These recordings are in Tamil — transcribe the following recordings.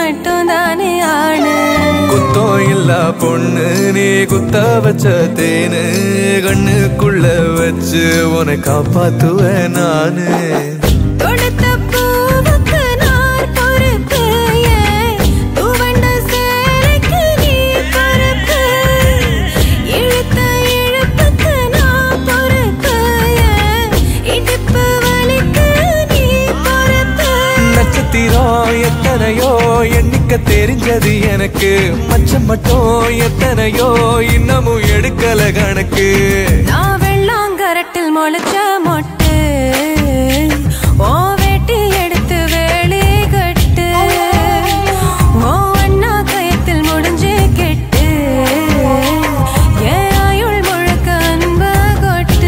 மட்டும் தானே ஆணு குத்தம் இல்ல பொண்ணு நீ குத்த வச்ச தேனு கண்ணுக்குள்ள வச்சு உன்னை காப்பாத்துவேன் நானு தொடுத்த பூவுக்கு நார் பொறுப்பு ஏன் துவண்ட சேலைக்கு நீ பொறுப்பு இழுத்த இழுப்புக்கு நான் பொறுப்பு ஏன் இடுப்பு வலிக்கு நீ பொறுப்பு நட்சத்திரம் எத்தனையோ எண்ணிக்க தெரிஞ்சது எனக்கு மச்சம் மட்டும் எத்தனையோ இன்னமும் எடுக்கல கணக்கு நான் வெள்ளாங்கரட்டில் முளைச்ச மொட்டு ஓ வேட்டி எடுத்து வேலி கட்டு ஓ அண்ணா கயத்தில் முடிஞ்சு கெட்டு என் ஆயுள் முழுக்க அன்ப கொட்டு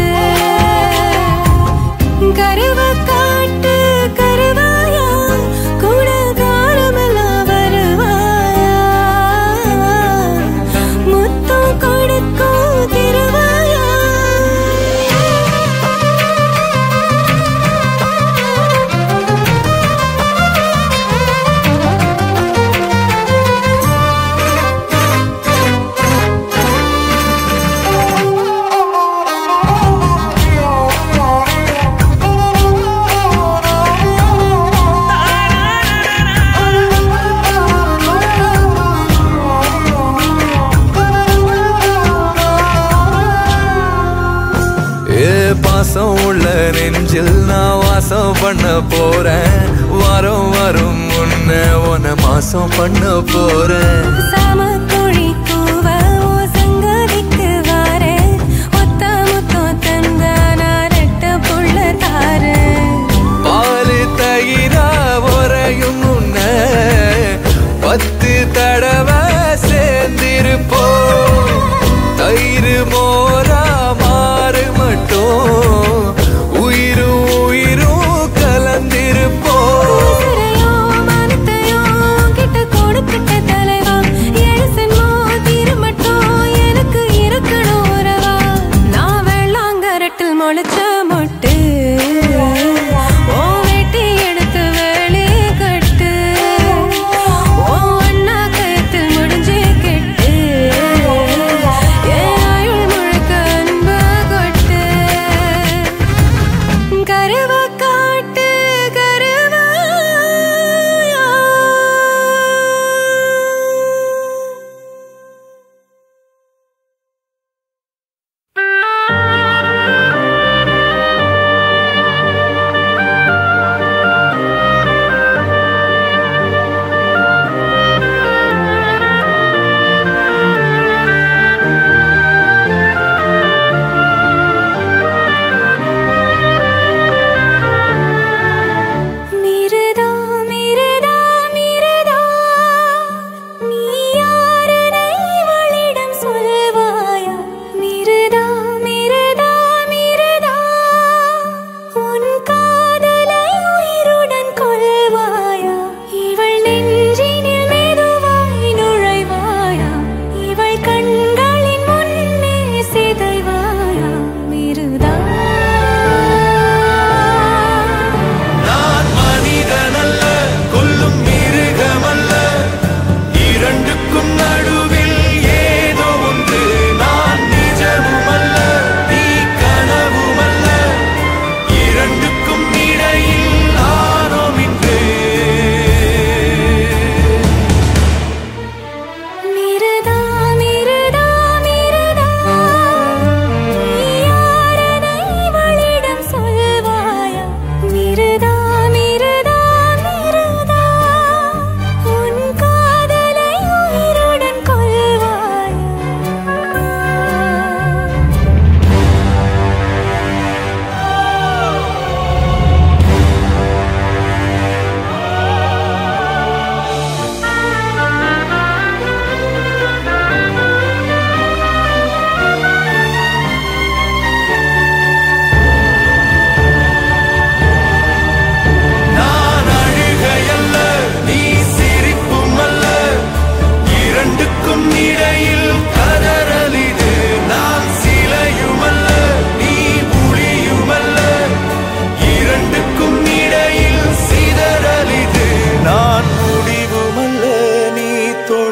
கருவ காட்டு கருவாயா கூட காலமெல்லாம் வருவாயா முத்தம் கொடுக்கும் திருவாயா ஏ பாசம் உள்ள நெஞ்சில் நான் வாசம் பண்ண போறேன் வாரம் வரும் முன்ன உன்னை மாசம் பண்ண போறேன் சாமக்குழி கூவ ஓ சங்கதிக்கு வாரேன். ஒத்த முத்தம் தந்தா நான் ரெட்ட புள்ள தாரேன். பாலு தயிரா உறையும் முன்ன பத்து தடவை சேர்ந்திருப்போம் தயிர் மோரா மாறு மட்டும் உயிரும் உயிரும் கலந்திருப்போம் உசிரையோ மனத்தையோ கிட்ட கொடுத்துட்ட தலைவா. எழுசு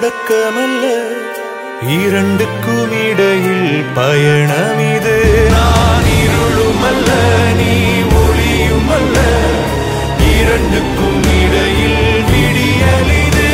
தொடக்கமல்ல இரண்டுக்கும் இடையில் பயணம் இது நான் இருளுமல்ல நீ ஒளியுமல்ல இரண்டுக்கும் இடையில் விடியல் இது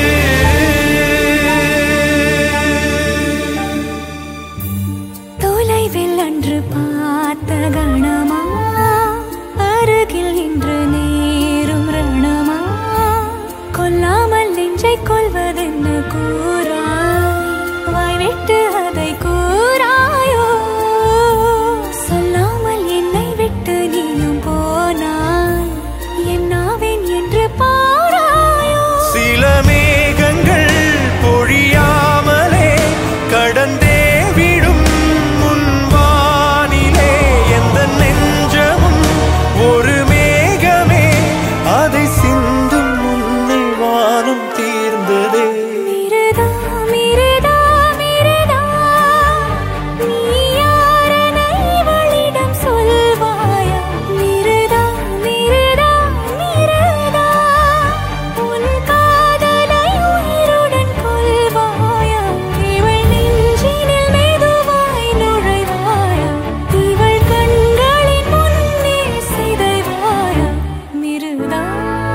தொலைவில் அன்று பார்த்த கணமா அருகில் இன்று நேரும் ரணமா கொல்லாமல் நெஞ்சை கொள்வதென்ன கூறாய் வாய் விட்டு அதை கூறாயோ சொல்லாமல் என்னை விட்டு நீயும் போனாய் என்னாவேன் என்று பாராயோ சில மேகங்கள் பொழியாமலே கடந்தே விடும் முன்வானிலே எந்த நெஞ்சமும் ஒரு மேகமே அதை சிந்தும் முன்னே வானம் தீர்ந்ததே மிருதா மிருதா மிருதா நீ யாரென இவளிடம் சொல்வாயா மிருதா மிருதா மிருதா உன் காதலை உயிருடன் கொள்வாயா இவள் நெஞ்சினில் மெதுவாய் நுழைவாயா இவள் கண்களின் முன்னே சிதைவாயா மிருதா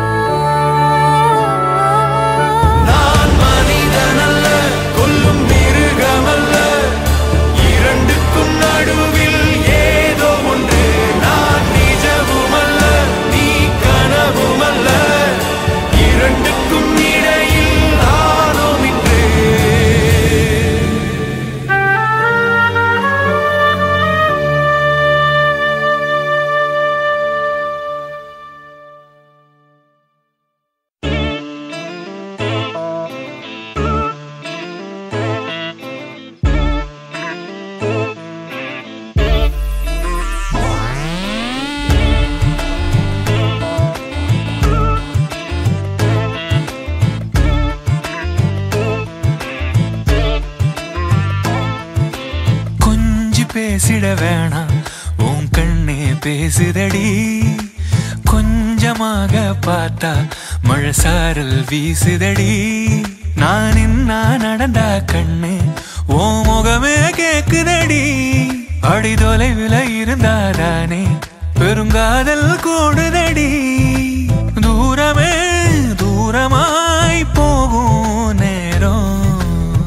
நான் மனிதனல்ல கொல்லும் மிருகமல்ல இரண்டுக்கும் நடுவில் ஏதோ ஒன்று நான் நிஜவுமல்ல நீ கனவுமல்ல இரண்டுக்கும் இடையில் நானும் இன்று கொஞ்சி பேசிட வேணாம் உன் கண்ணே பேசுதடி கொஞ்சமாக பார்த்தா மழை சாரல் வீசுதடி நான் என்ன நடந்தா கண்ணு ஓ முகமே கேக்குதடி அடி தொலைவில் இருந்தாதானே பெருங்காதல் கூடுதடி தூரமே தூரமாய் போகும் நேரம்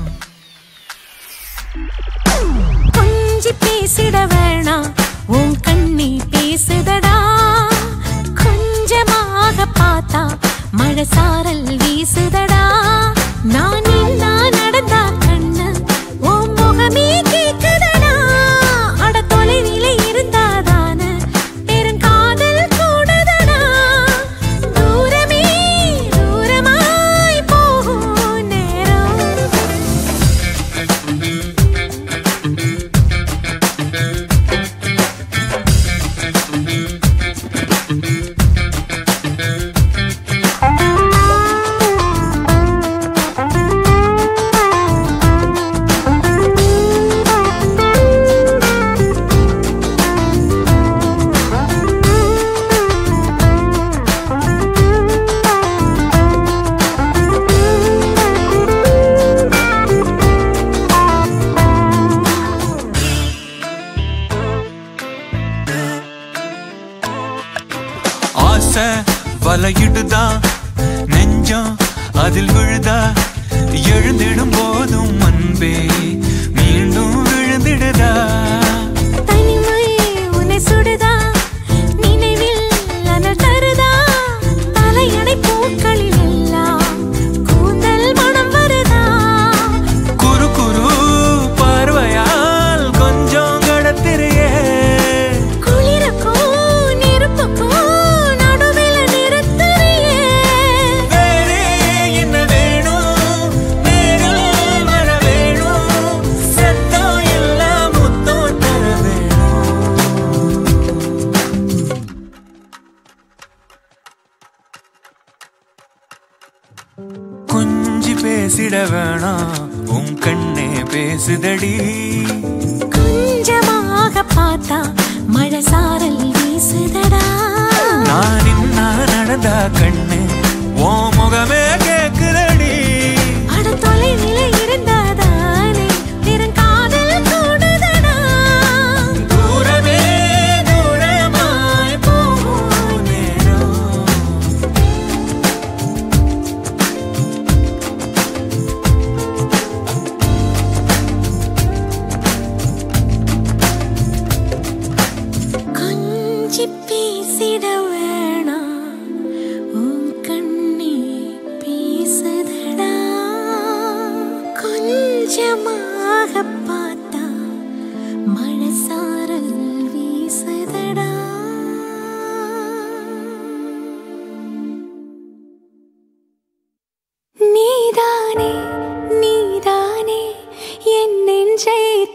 கொஞ்சி பேசிட வேணாம் உன் கண்ணி பேசுதடா கொஞ்சமாக பார்த்தா மழை சாரல் வீசுதடா நான் நின்னா நடந்தா கண்ணு உன் முகமே கேக்குதடா அட தொலைவில இருந்தாதான பெருங்காதல் கூடுதடா தூரமே தூரமாய் போகும் நேரம் ஆசை வலையிடுதா நெஞ்சம் அதில் விழுதா எழுந்திடும் போதும் அன்பே மீண்டும் விழுந்திடுதா தனிமை உன்னை சுடுதா நினைவில் அனல் தருதா தலையணை பூக்களில் எல்லாம் கூந்தல் மனம் வருதா குறு குறு பார்வையால் கொஞ்சம் கடத்திரியே குளிருக்கும் நெருப்புக்கும் நடுவில் நிறுத்தறியே வேறே என்ன வேணும் நேரில் வர வேணும் சத்தம் எல்லாம் முத்தம் தர வேணும் கொஞ்சி பேசிட வேணாம் உன் கண்ணே பேசுதடி கொஞ்சமாக பார்த்தா மழை சாரல் வீசுதடா நான் இன்னா நடந்தா கண்ணு ஓ முகமே கேக்குதடி அட தொலை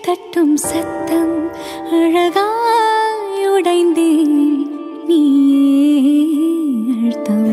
தட்டும் சத்தம் அழகாய் உடைந்தேன் நீயே அழுத்தம்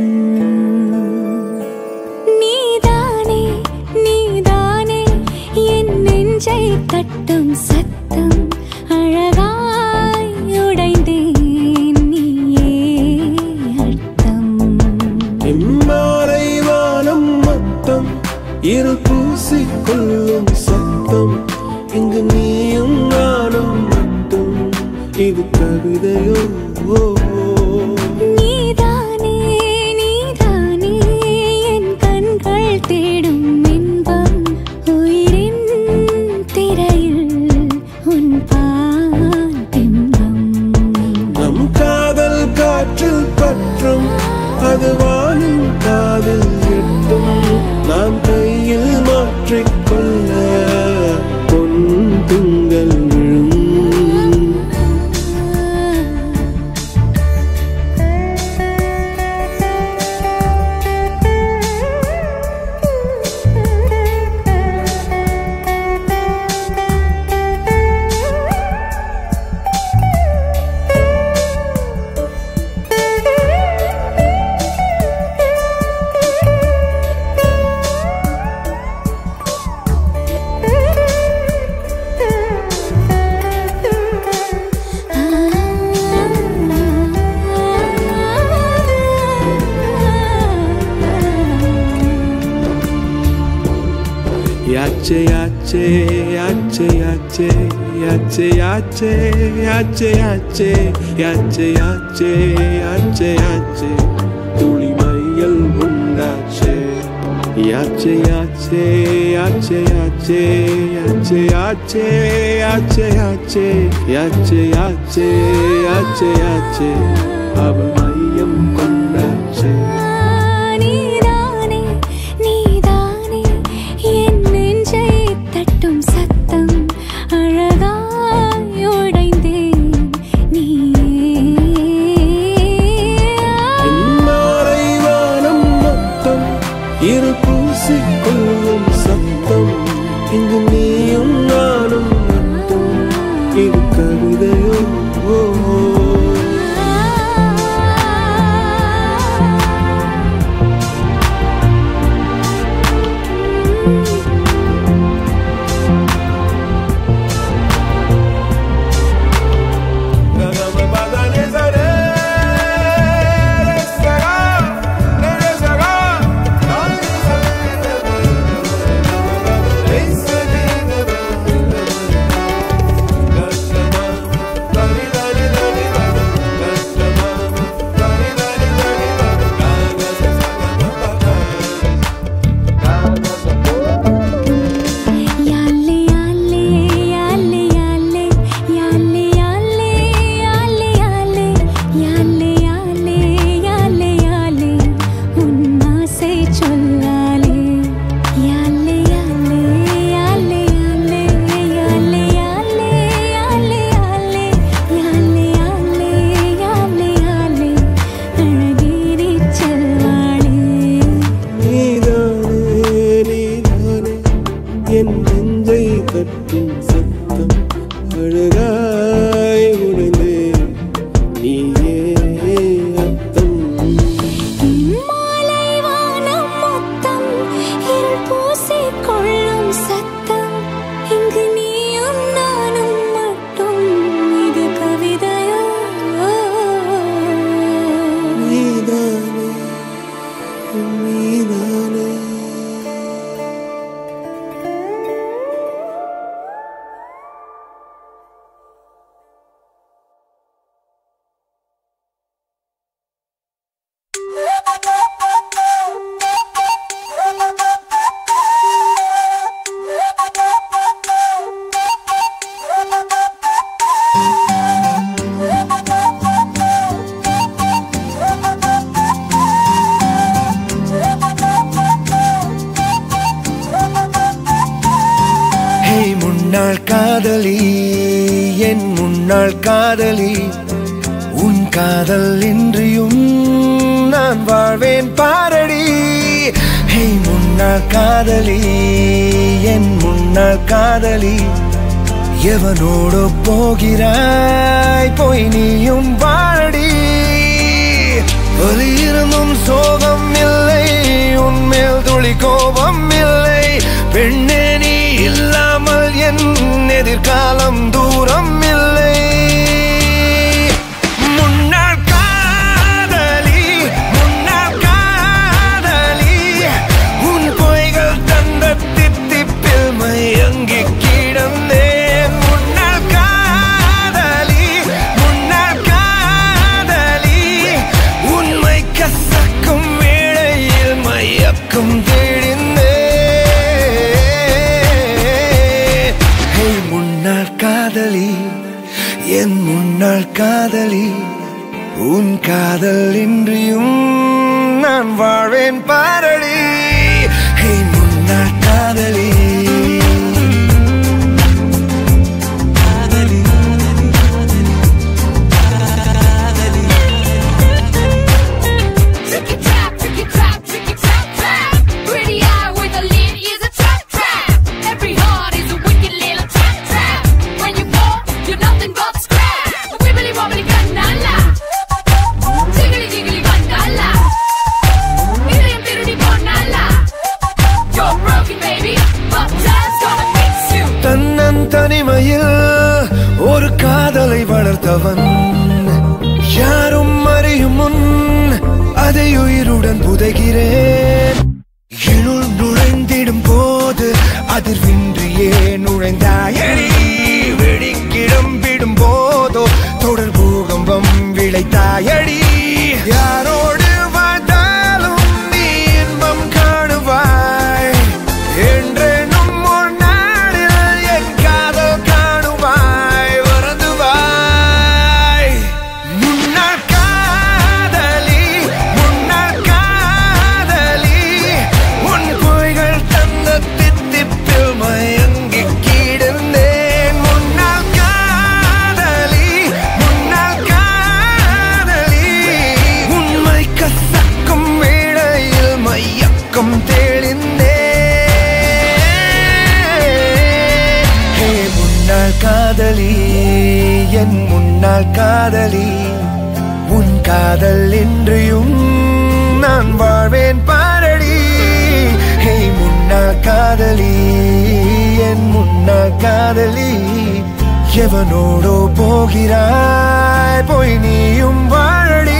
நீதானே நீதானே என் நெஞ்சை தட்டும் சத்தம் அழகாய் உடைந்தேன் நீயே அழுத்தம் இம்மாலை வானம் மொத்தம் இரு பூசிக்கொள்ளும் சத்தம் இங்கு நீயும் நானும் மட்டும் இது கவிதையோ ஓ, ஓ. நீதானே நீதானே என் கண்கள் தேடும் இன்பம் உயிரின் திரையில் உன் பால் பிம்பம் நம் காதல் காற்றில் பற்றும் அது வானும் காதில் எட்டும் நாம் கையில் மாற்றிக்கொள்ள பொன் திங்கள் விழும் யாச்சே யாச்சே யாச்சே யாச்சே யாச்சே யாச்சே யாச்சே யாச்சே யாச்சே யாச்சே யாச்சே யாச்சே துளி மையல் உண்டாச்சே யாச்சே யாச்சே யாச்சே யாச்சே யாச்சே யாச்சே யாச்சே யாச்சே யாச்சே யாச்சே யாச்சே யாச்சே அவள் மையம் கொண்டாச்சே நீதானே நீதானே என் நெஞ்சை தட்டும் சத்தம் அழகாய் உடைந்தேன் நீயே இம்மாலை வானம் மொத்தம் இரு பூசிக்கொள்ளும் சத்தம் இங்கு நீயும் நானும் மட்டும் இது கவிதையோ ஓ, ஓ. யாலே யாலே யாலே யாலே யாலே யாலே யாலே யாலே யாலே யாலே யாலே யாலே உன் ஆசை சொல்லாலே யாலே யாலே யாலே யாலே யாலே யாலே யாலே யாலே யாலே யாலே யாலே யாலே அழகேறிச் செல்வாளே நீதானே நீதானே என் நெஞ்சை கட்டும் சத்தம் அழகாய் உடைந்தே நீயே அர்த்தம் மாலை வானம் மொத்தம் இருள் பூசிக் கொள்ளும் சத்தம் இங்கு நீயும் நானும் மட்டும் இது கவிதையோ நீதானே நீதானே ஹே முன்னாள் காதலி என் முன்னாள் காதலி உன் காதல் இன்றியும் நான் வாழ்வேன் பாரடி ஹே முன்னாள் காதலி என் முன்னாள் காதலி எவனோடு போகிறாய் போய் நீயும் வாழடி வலி இருந்தும் சோகம் இல்லை உன்மேல் துளி கோபம் இல்லை பெண்ணே நீ இல்லாமல் என் எதிர்காலம் தூரம் இல்லை முன்னாள் காதலி முன்னாள் காதலி உன் பொய்கள் தந்த தித்திப்பில் மயங்கி கிடந்தேன் முன்னாள் காதலி முன்னாள் காதலி உண்மை கசக்கும் வேளையில் மயக்கம் தேடிந்தேன் ஹே முன்னாள் காதலி என் முன்னாள் காதலி உன் காதல் இன்றியும் நான் வாழ்வேன் பாரடி ஹே முன்னாள் காதலி Tricky trap, tricky trap, tricky trap, trap. Pretty eye with a lid is a trap, trap. Every heart is a wicked little trap, trap. When you fall, you're nothing but scrap. Wibbly wobbly gandala. Jiggly jiggly gandala. இதயம் திருடி பொன்னாலா. You're broken, baby, but time's gonna fix you. தன்னன் தனிமையில் ஒரு காதலை வளர்த்தவன் யாரும் அறியும் முன் அதை உயிருடன் புதைகிறேன் இருள் நுழைந்திடும் போது அதிர்வின்றியே நுழைந்தாயடி வெடிக்கிளம்பிடும் போதோ தொடர் பூகம்பம் விளைத்தாயடி யாரோடு வாழ்ந்தாலும் நீ இன்பம் காணுவாய் என்றேனும் ஒரு நாளில் என் காதல் காணுவாய் வருந்துவாய் முன்னாள் காதலி முன்னாள் காதலி உன் பொய்கள் தந்த தித்திப்பில் மயங்கி கிடந்தேன் முன்னாள் காதலி முன்னாள் காதலி உண்மை கசக்கும் வேளையில் மையக்கம் தெளிந்தேன் ஹே முன்னாள் காதலி என் முன்னாள் காதலி உன் காதல் இன்றியும் நான் வாழ்வேன் பாரடி ஹே முன்னாள் காதலி என் முன்னாள் காதலி எவனோடோ போகிறாய் போய் நீயும் வாழடி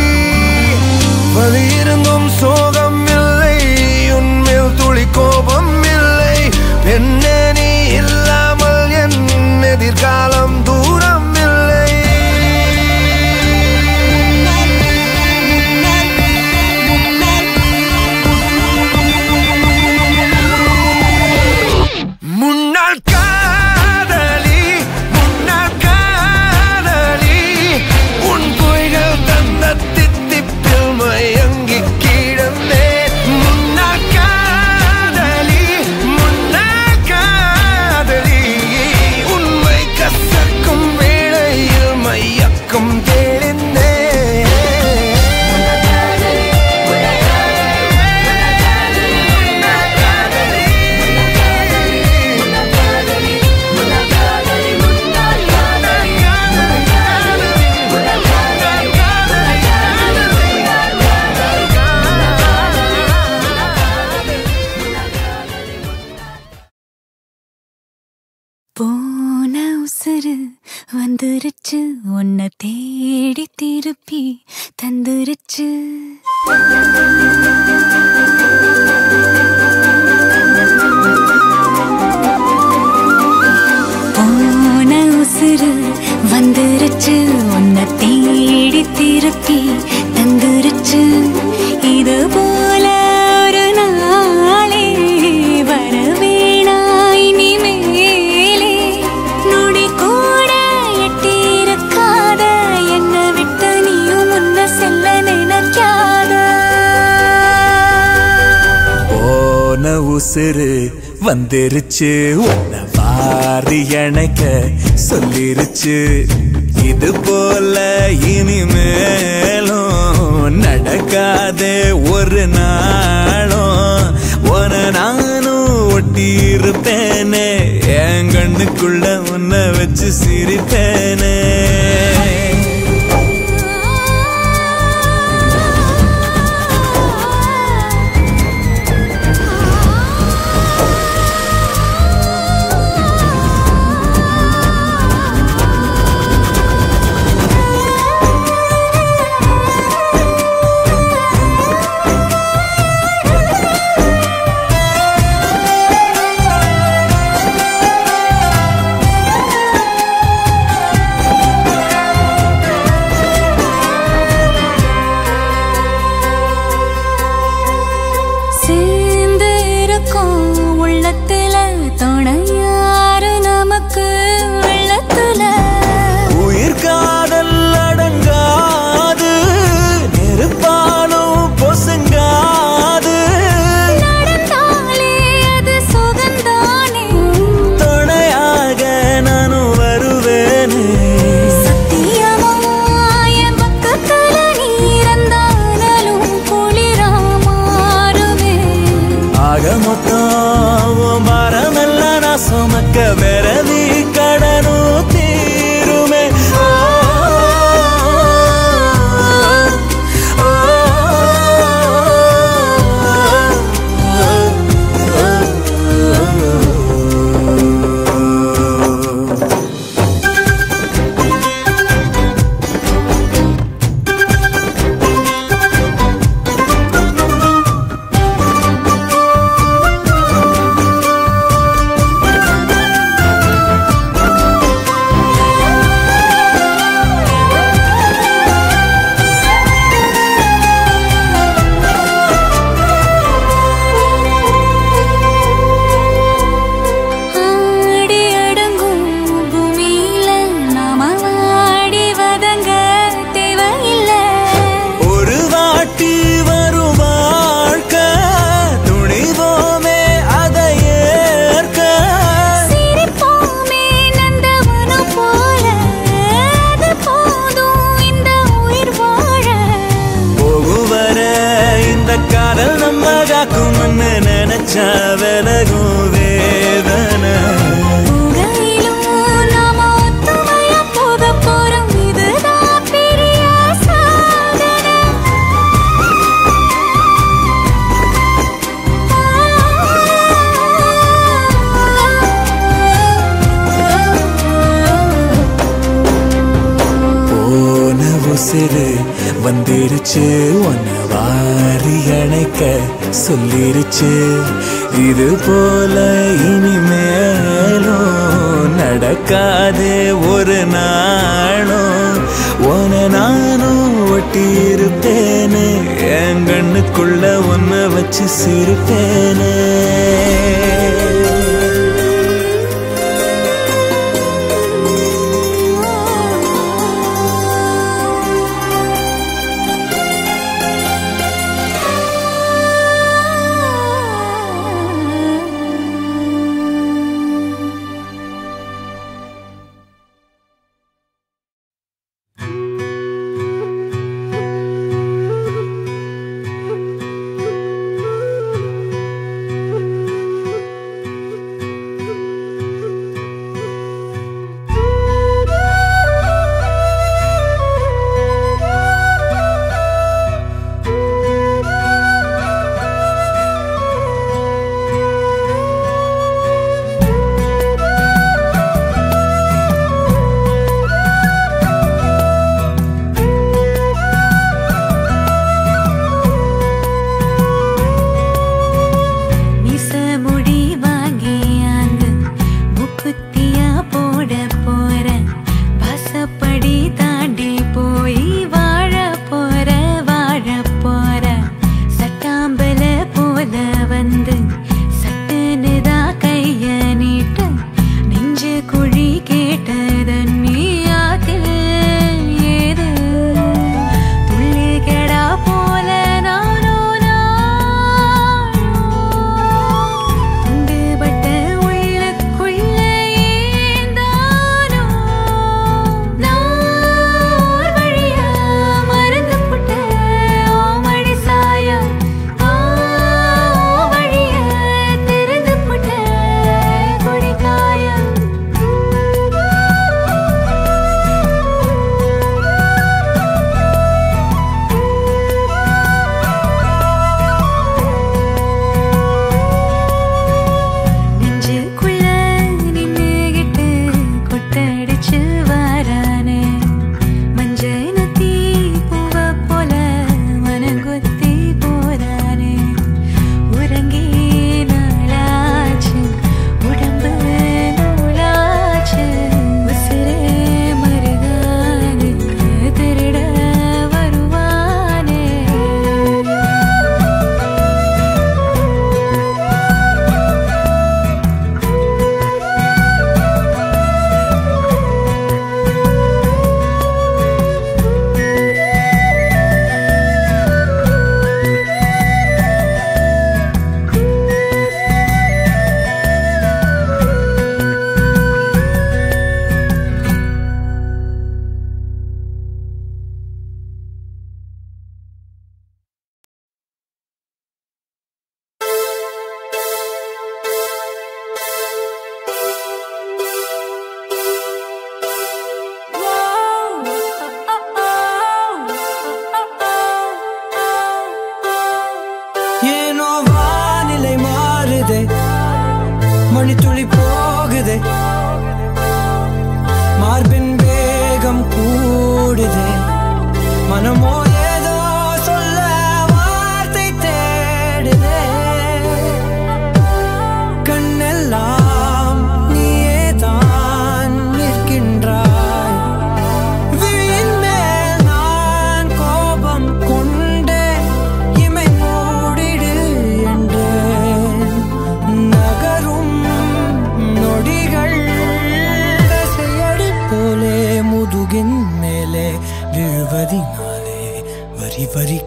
வலி இருந்தும் சோகம் இல்லை உன்மேல் துளி கோபம் இல்லை பெண்ணே நீ இல்லாமல் என் எதிர்காலம் தூரம் இல்லை முன்னாள் காதலி முன்னாள் காதலி உன் பொய்கள் தந்த தித்திப்பில் மயங்கி கிடந்தேன் முன்னாள் காதலி முன்னாள் காதலி உண்மை கசக்கும் வேளையில் மையக்கம் தெளிந்தேன் போன உசுறு வந்துருச்சு உன்னை தேடி திருப்பி தந்துருச்சு போன உசுறு வந்துருச்சு உன்னை தேடி திருப்பி தந்துருச்சு இது போல ஒரு நாளே வர வேணாய் நீ மேலே நொடி கூட எட்டியிருக்காத என்னை விட்டு நீயும் முன்ன செல்ல நினைக்காத போன உசுறு வந்துருச்சு உன்னை வாரி அணைக்க சொல்லிருச்சு இது போல இனிமேலும் நடக்காதே ஒரு நாளும் உன நானும் ஒட்டி இருப்பேனே என் கண்ணுக்குள்ள உன்னை வச்சு சிரிப்பேனே சேர்ந்து இருக்கும் உள்ளத்துல துணையாரு நமக்கு உள்ளத்துல உயிர் காதல் அடங்காது நெருப்பாலும் பொசுங்காது நடந்தாலே அது சுகந்தானே துணையாக நானும் வருவேனே சத்தியமா என் பக்கத்துல நீ இருந்தாலும் குளிரா மாறுமே ஆக மொத்தம் உன் பாரமெல்லாம் நான் சுமக்க விரவி கடனும் தீருமே ஓ, ஓ, ஓ, ஓ. ஆடி அடங்கும் பூமியில நாம ஆடி வதங்க தேவையில்லை ஒரு வாட்டி வரும் வாழ்க்கை துணிவோமே அதை ஏற்க சிரிப்போமே நந்தவனம் போல அது போதும் இந்த உயிர் வாழ போகும் வர இந்த காதல் நம்ம காக்கும்னு நினைச்சா விலகும் வேதனை புகையிலும் நாம ஒத்துமையா போக போறோம் இதுதான் பெரிய சாதனை போன உசிறு வந்துருச்சு உன்னை வாரி அணைக்க சொல்லிருச்சு இது போல இனிமேலும் நடக்காதே ஒரு நாளும் உன நானும் ஒட்டி இருப்பேனே என் கண்ணுக்குள்ள உன்னை வச்சு சிரிப்பேனே ஆ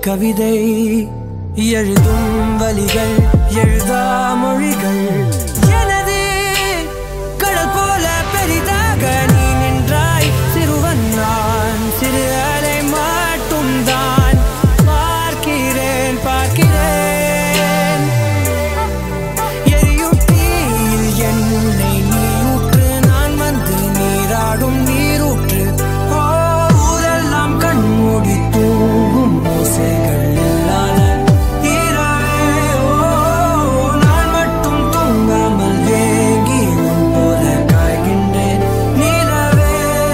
கவிதை எழுதும் வழிகள் எழுதா மொழிகள் எனது கடல் போல பெரிதாக நீ நின்றாய் சிறுவன் நான் சிறு அலை மட்டும் தான் பார்க்கிறேன் பார்க்கிறேன் எரியும் தீயில் என்னை நீ ஊற்று நான் வந்து நீராடும் நீரூற்று ஓ ஊரெல்லாம் கண்மூடி தூங்கும் ஓசைகள் இல்லாத இரவே, ஓ, நான் மட்டும் தூங்காமல் ஏங்கி உன் போல காய்கின்றேன் நிலவே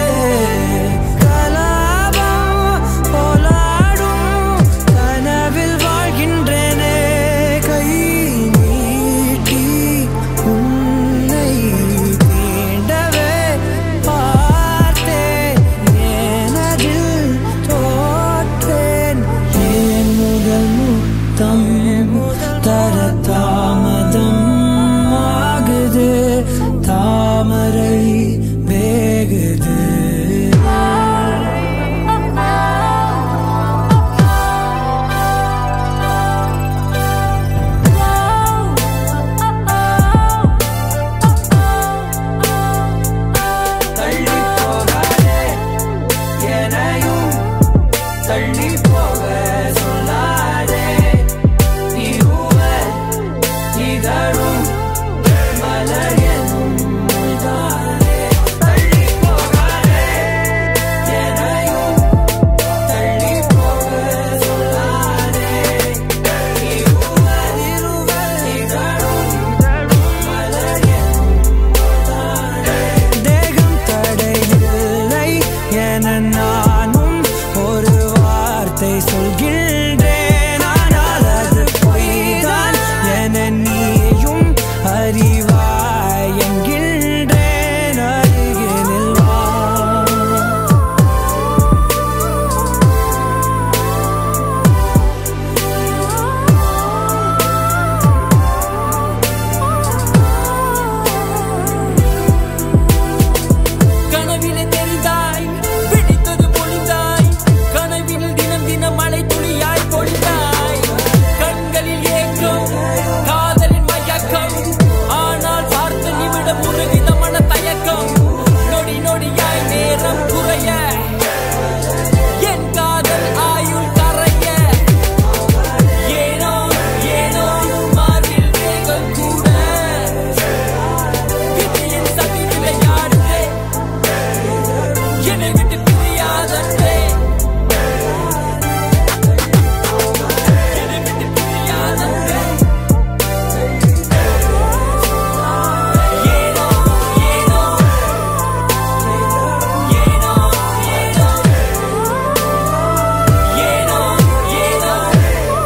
கலாபம் போலாடும் கனவில் வாழ்கின்றேனே கை நீட்டி உன்னை தீண்டவே பார்த்தேன் எனதில் தோற்றேன் ஏன் முதல் முத்தம் தர தாமதம் ஆகுது தாமரை வேகுது தள்ளி போகாதே எனையும் தள்ளி போக சொல்லாதே நீ ஊவல் இதழும் மலர் எனும் முள்தானே. தள்ளி போகாதே எனையும் தள்ளி போக சொல்லாதே நீ ஊவல் இருவல் இதழும் மலர் எனும் தேகம் தடையில்லை என நானும் ஒரு வார்த்தை சொல்கின்றேன் ஆனால் அது பொய்தான் என நீயும் அறிவாய் என்கின்றேன் அருகினில் வா கனவிலே தெரிந்தாய் பிடித்தது பொழிந்தாய் கனவில் தினம் தினம் மழை துளியாய் பொழிந்தாய் கண்களில் ஏக்கம் காதலின் மயக்கம் ஆனால் பார்த்த நிமிடம் ஒரு விதமான தயக்கம் நொடி நொடியாய் நேரம் குறைய என் காதல் ஆயுள் கரைய ஏனோ ஏனோ மார்பில் வேகம் கூட விதியின் சதி விளையாடுதே என்னை விட்டு பிரியாதே என்னை விட்டு பிரியாதே ஏனோ ஏனோ ஏனோ ஏனோ ஏனோ ஏனோ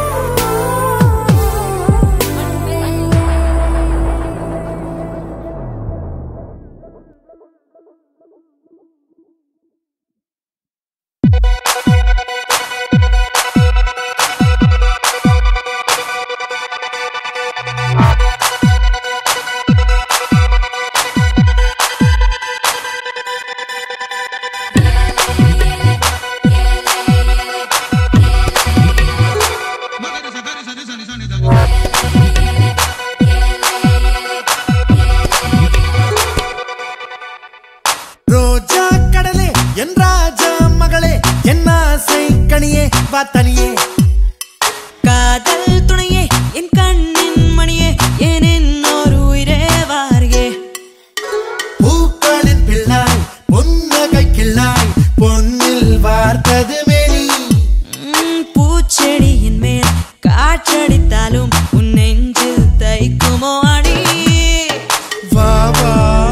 ரோஜா கடலே என் ராஜா மகளே என் ஆசை கனியே வா தனியே காதல் துணையே என் கண்ணின் மணியே என் இன்னொரு உயிரே வாரியே பூக்களின் பிள்ளாய் பொன்னகை கிள்ளாய் பொன்னில் வார்த்தது மேனி ம், பூச்செடியின் மேல் காற்றடித்தாலும் உன் நெஞ்சில் தைக்குமோ அடி வா வா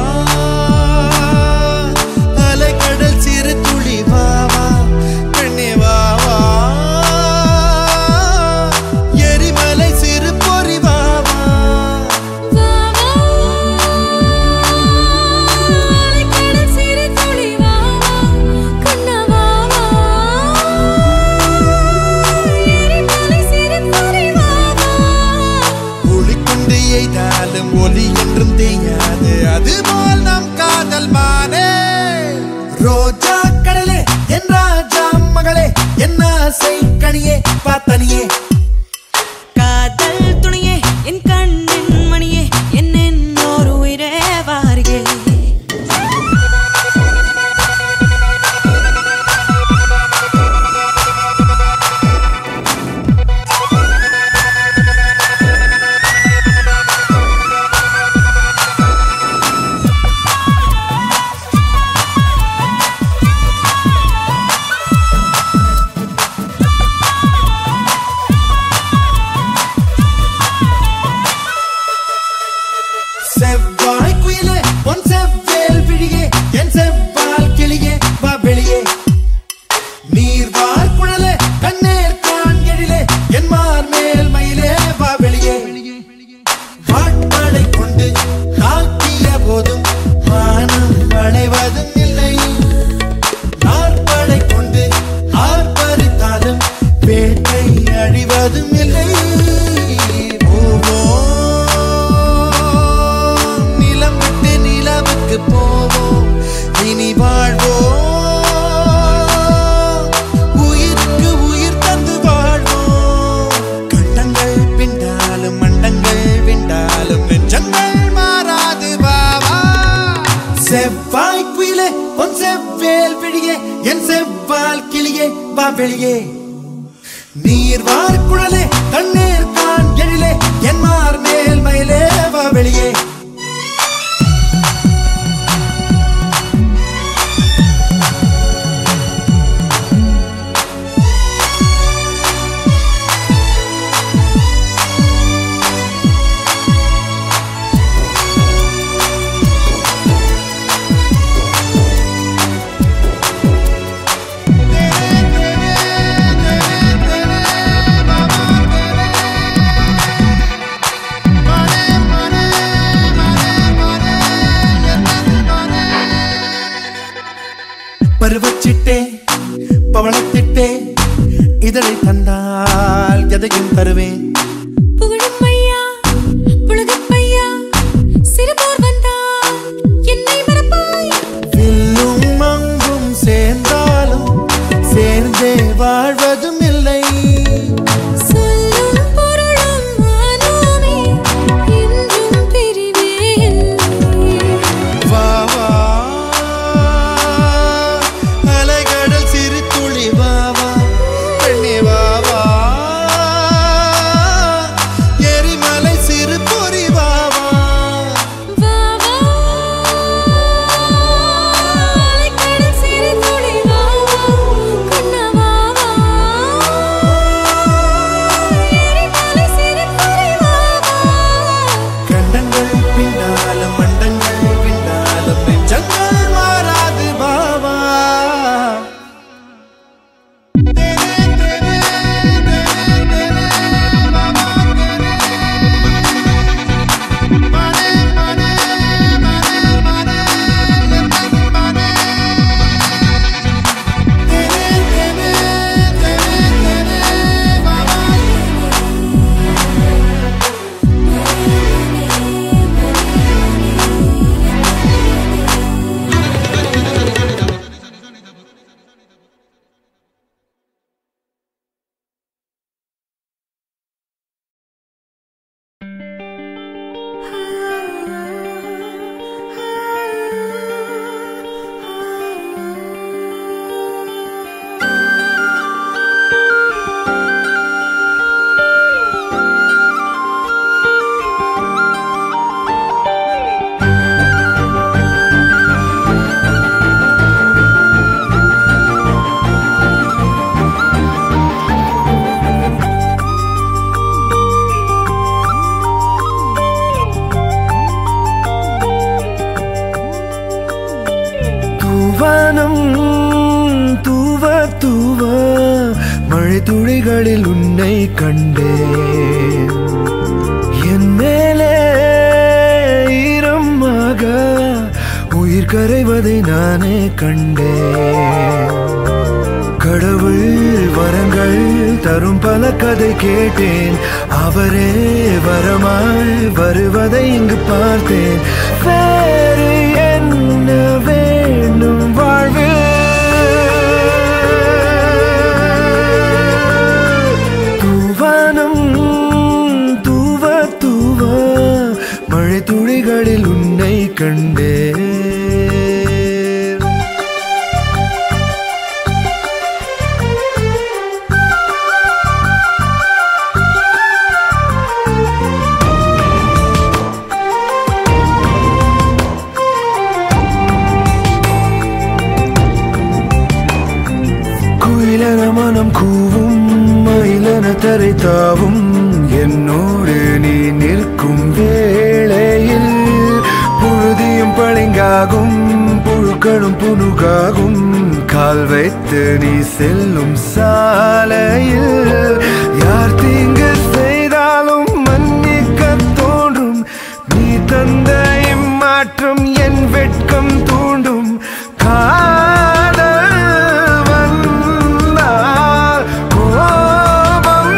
அலைக்கடல் சிறு துளி வா வா பெண்ணே வா வா எரிமலை சிறு பொறி வா வா கடல் சிறு துளி வா வா கண்ணா வா வா எரிமலை சிறு துளி வா வா ஒளிக்கொண்டு எய்தாலும் ஒலி என்றும் தேயாது அதுபோல் நம் காதல் மானே ரோஜா கடலே என் ராஜா மகளே மகளே என்ன ஆசை கனியே பார்த்தனியே காதல் துணையே என் கண்ணின் மணியே என் என்னோர் உயிரே வாரியே செவ்வாய் குயிலே பொன் செவ்வேல் விழியே என் செவ்வால் கிளியே வா வெளியே நீர்வார் குழலே கண்ணேர் கான் எழிலே என் மார் மேல் மயிலே வா வெளியே வாட்பாடை கொண்டு தாக்கிய போதும் மானம் வளைவதும் இல்லை நாற்படை கொண்டு ஆர்ப்பரித்தாலும் வேட்டை அழிவதும் இல்லை போவோம் நிலம் விட்டு நிலவுக்கு போவோம் இனி வாழ்வோம் உயிருக்கு உயிர் தந்து வாழ்வோம் கண்டங்கள் பிண்டாலும் மண்டங்கள் விண்டாலும் நெஞ்சங்கள் மாறாது பாவா செவ்வாய் குயிலே பொன் செவ்வேல் விழியே என் செவ்வால் கிளியே வா வெளியே நீர்வார் குழலே கண்ணீர் கான் எழிலே என் மார் மேல் மயிலே வா வெளியே பருவச்சிட்டே பவளத்திட்டே இதழை தந்தால் எதையும் தருவேன் புகழும் ஐயா புலகப் பையா சிறுபோர் வந்தால் என்னை மறப்பாய் வில்லும் அங்கும் சேர்ந்தாலும் சேர்ந்தே வாழ்வதும் இல்லை சொல்லும் பொருளும் நானுமே என்றும் பிரிவே இல்லை வா வா அலைகடல் சிறு துளி வா வா பெண்ணே வா வா எரிமலை சிறு பொறி வா வா வா வா அலைக்கடல் சிறு துளி வா வா கண்ணா வா வா எரிமலை சிறு பொறி வா வா கண்டங்கள் பின்னாலும் மண்டங்கள் பின்னாலும் நெஞ்சங்கள் மாறாது பாவா தூவானம் தூவ தூவ மழை துளிகளில் உன்னை கண்டேன் என் மேலே ஈரமாக உயிர் கரைவதை நானே கண்டேன் கடவுள் வரங்கள் தரும் பல கதை கேட்டேன் அவரே வரமாய் வருவதை இங்கு பார்த்தேன் வேறு என்ன வேண்டும் வாழ்வில் துளிகளில் உன்னை கண்டேன் குயிலன மனம் கூவும் மயிலன தரை தாவும் என்னோடு நீ நிற்கும் வேளையில் புழுதியும் பளிங்காகும் புழுக்களும் புனுகாகும் கால் வைத்து நீ செல்லும் சாலையில் யார் தீங்கு செய்தாலும் மன்னிக்க தோன்றும் நீ தந்த இம்மாற்றம் என் வெட்கம் தூண்டும் காதல் வந்தால் கோபம்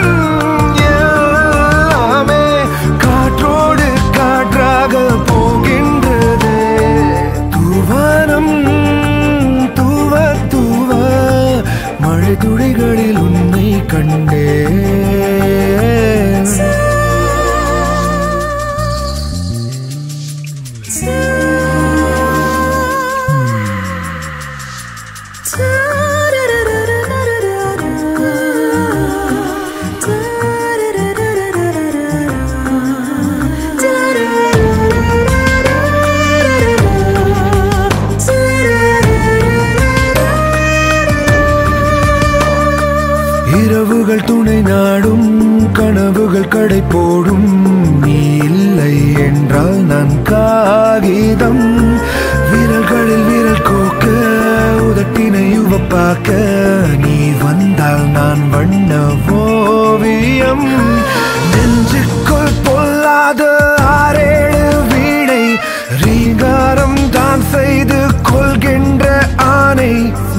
எல்லாமே காற்றோடு காற்றாக போகின்றது தூவானம் தூவ தூவ மழை துளிகளில் உன்னை கண்டேன் இரவுகள் துணை நாடும் கனவுகள் கடை போடும் நீ இல்லை என்றால் நான் காகிதம் விரல்களில் விரல் கோக்க உதட்டினை உவப்பாக்க நீ வந்தால் நான் வண்ண ஓவியம் நெஞ்சுக்குள் பொல்லாத ஆறேழு வீணை ரீங்காரம் தான் செய்து கொள்கின்ற ஆணை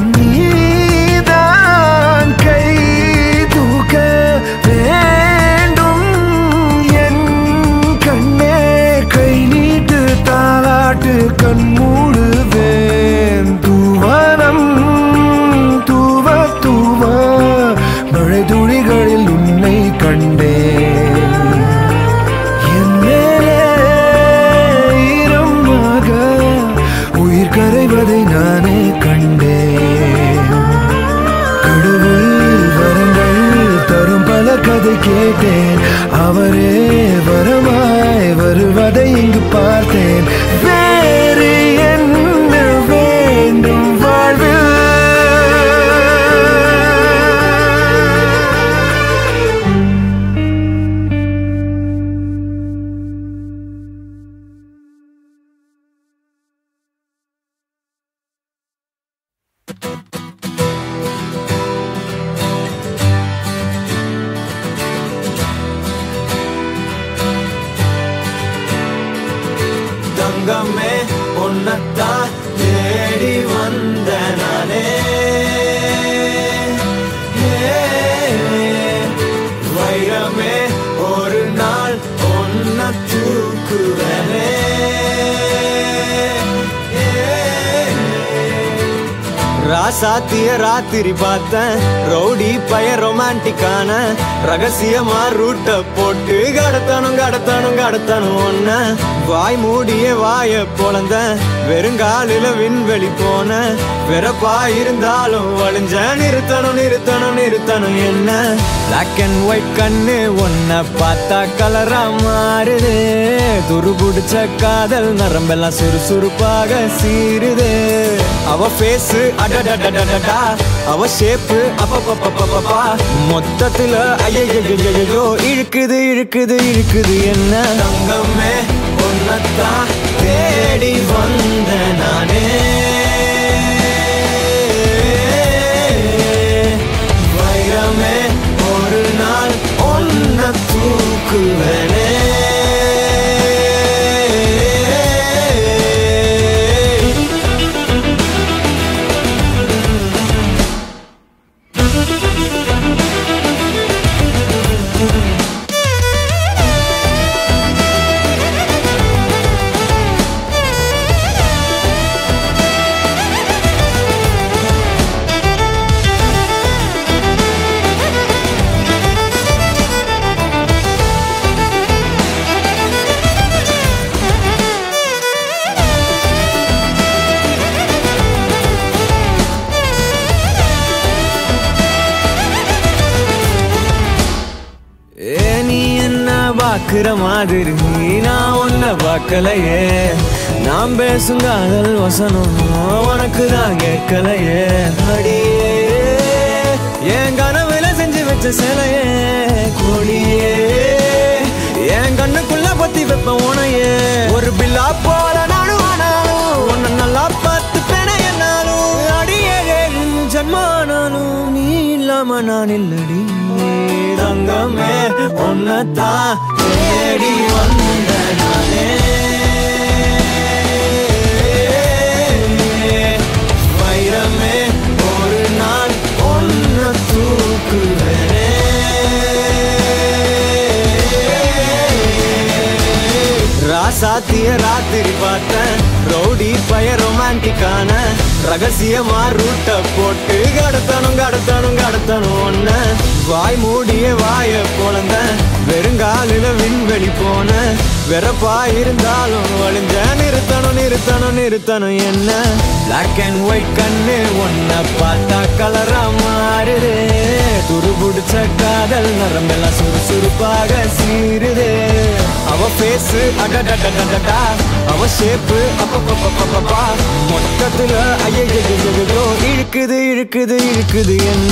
நீதான் கை தூக்க வேண்டும் என் கண்ணே கை நீட்டு தாளாட்டு கண் மூடுவேன் தூவனம் தூவ தூவ மழை துளிகளில் உன்னை கண்டேன் என் மேலே ஈரமாக உயிர் கரைவதை நானே கண்டேன் கடவுள் வரங்கள் தரும் பல கதை கேட்டேன் அவரே வரமாய் வருவதை இங்கு பார்த்தேன் வேறு என்ன வேண்டும் வாழ்வில் தங்கமே உன்னத்தான் தேடி வந்த நானே ஏ, வைரமே ஒரு நாள் ஒன்ன தூக்குவனே ராசாத்திய ராத்திரி பார்த்தேன் ரவுடி பய ரொமான்டிக்கான ரகசியமா ரூட்ட போட்டு கடத்தணும் கடத்தணும் கடத்தணும் ஒன்ன வாய் மூடிய வாய பொழந்த வெறுங்காலில விண்வெளி போன வெறப்பா இருந்தாலும் வழிஞ்ச நிறுத்தணும் நிறுத்தணும் நிறுத்தணும் என்ன பிளாக் அண்ட் ஒயிட் கண்ணு ஒன்ன பார்த்தா கலரா மாறுது துரு புடிச்ச காதல் நரம்பெல்லாம் சுறுசுறுப்பாக சீருது அவ ஃபேஸ் அடடடடடடா அவ ஷேப்பு அப்பப்பப்பப்பப்பா மொத்தத்துல ஐயோ இழுக்குது இழுக்குது இழுக்குது என்ன தங்கமே ஒன்னத்தான் தேடி வந்த நானே வைரமே ஒரு நாள் ஒன்ன தூக்குவனே இருக்கிற மாதிரி நான் உன்னை பார்க்கலையே நான் பேசும் காதல் வசனம் உனக்கு தான் கேட்கலையே அடியே என் கனவுல செஞ்சு வச்ச சிலையே கொடியே என் கண்ணுக்குள்ள பத்தி வைப்ப உனையே ஒரு பில்லா போல நானும் ஆனாலும் உன்னை நல்லா பார்த்து பெண என்னாலும் அடியே ஜன்மானாலும் நீ இல்லாம நான் இல்லடி தங்கமே உன்னத்தான் தேடி வந்த நானே வைரமே ஒரு நாள் ஒன்ன தூக்குவேனே ராசாத்திய ராத்திரி பார்த்தேன் ரவுடி பய ரொமான்டிக்கான ரகசியமா ரூட்ட போட்டு கடத்தணும் கடத்தணும் கடத்தணும் ஒன்ன வாய் மூடிய வாய பொழந்த வெறுங்காலில விண்வெளி போன வெறப்பா இருந்தாலும் வழிஞ்ச நிறுத்தணும் நிறுத்தணும் நிறுத்தணும் என்ன பிளாக் அண்ட் ஒயிட் கண்ணு ஒன்ன பார்த்தா கலரா மாறுது துரு பிடிச்ச காதல் நரம்பெல்லாம் சுறுசுறுப்பாக சீருது அவ பேஸ் அடடடடடா அவ ஷேப்பு அப்பப்பப்பப்பப்பா மொத்தத்துல ஐயோ இழுக்குது இழுக்குது இழுக்குது என்ன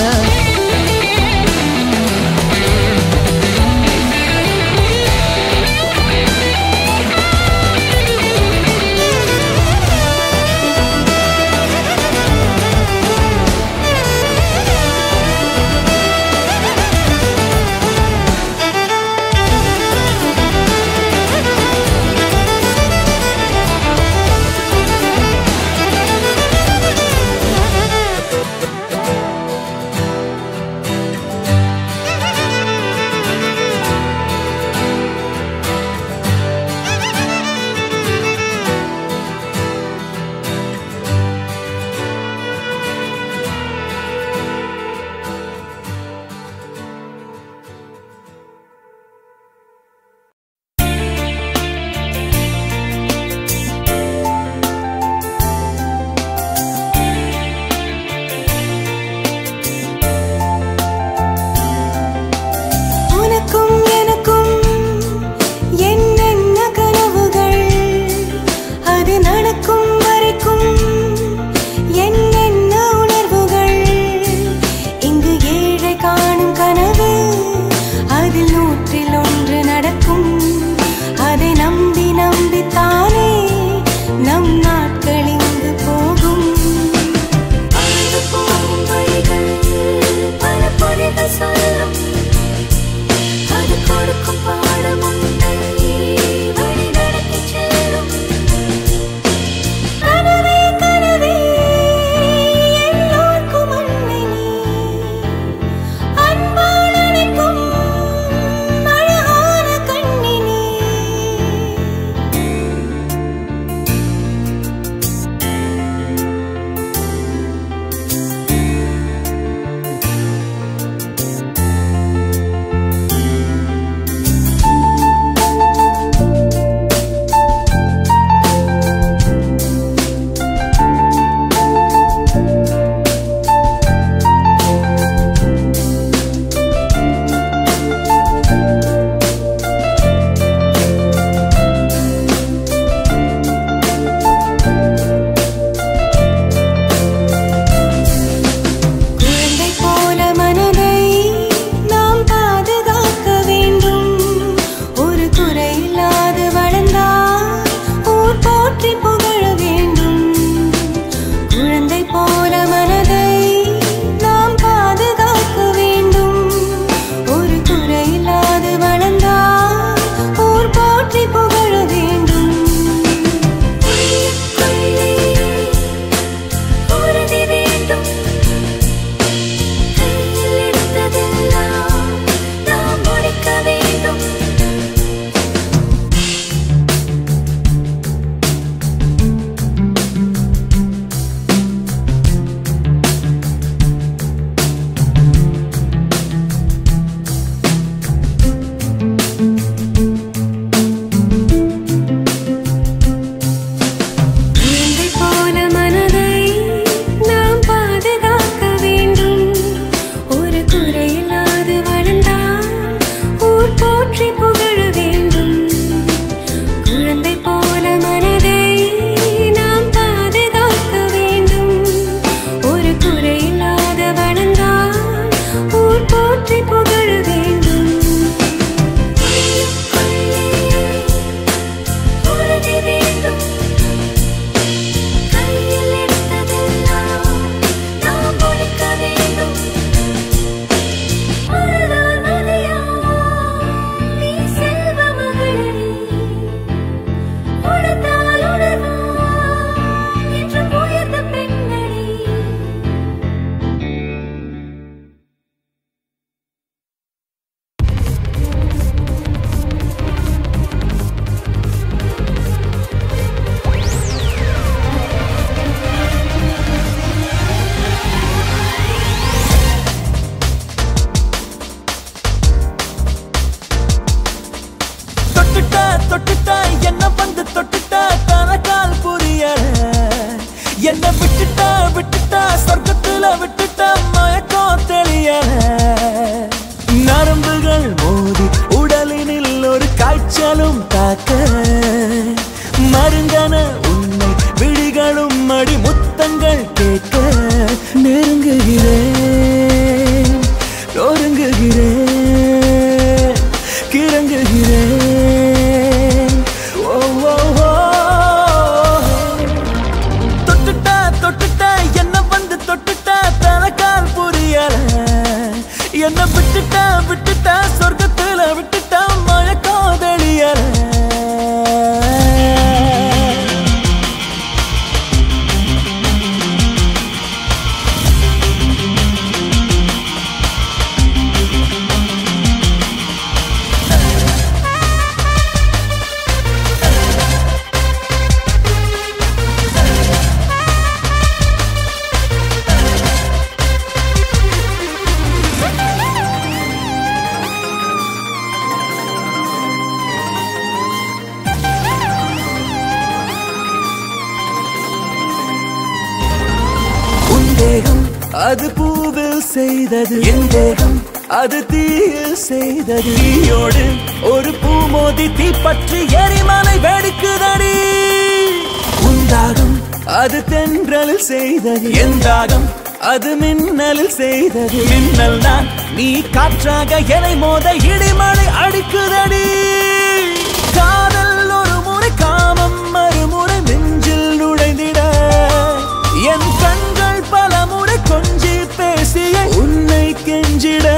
அது பூவில் செய்தது என் தேகம் அது தீயில் செய்தது தீயோடு ஒரு பூமோதி தீப்பற்றி எரிமலை வெடிக்குதடி உண்டாகும் அது தென்றலில் செய்தது என் தாகம் அது மின்னலில் செய்தது மின்னல் தான் நீ காற்றாக எனை மோத இடிமழை அடிக்குதடி காதல் ஒரு முறை காமம் மறுமுறை நெஞ்சில் நுழைந்திட என் கண்கள் பல முறை கொஞ்சி பேசிய உன்னை கெஞ்சிட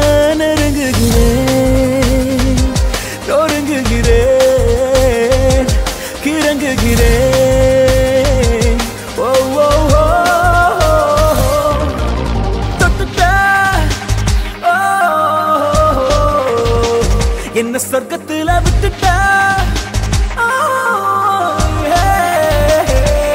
நெருங்குகிறேன் நொறுங்குகிறேன் கிறங்குகிறேன் ஓ ஓ ஓ தொட்டுட்டா ஓ என்ன சொர்க்கத்துல விட்டுட்டா ஓ, yeah.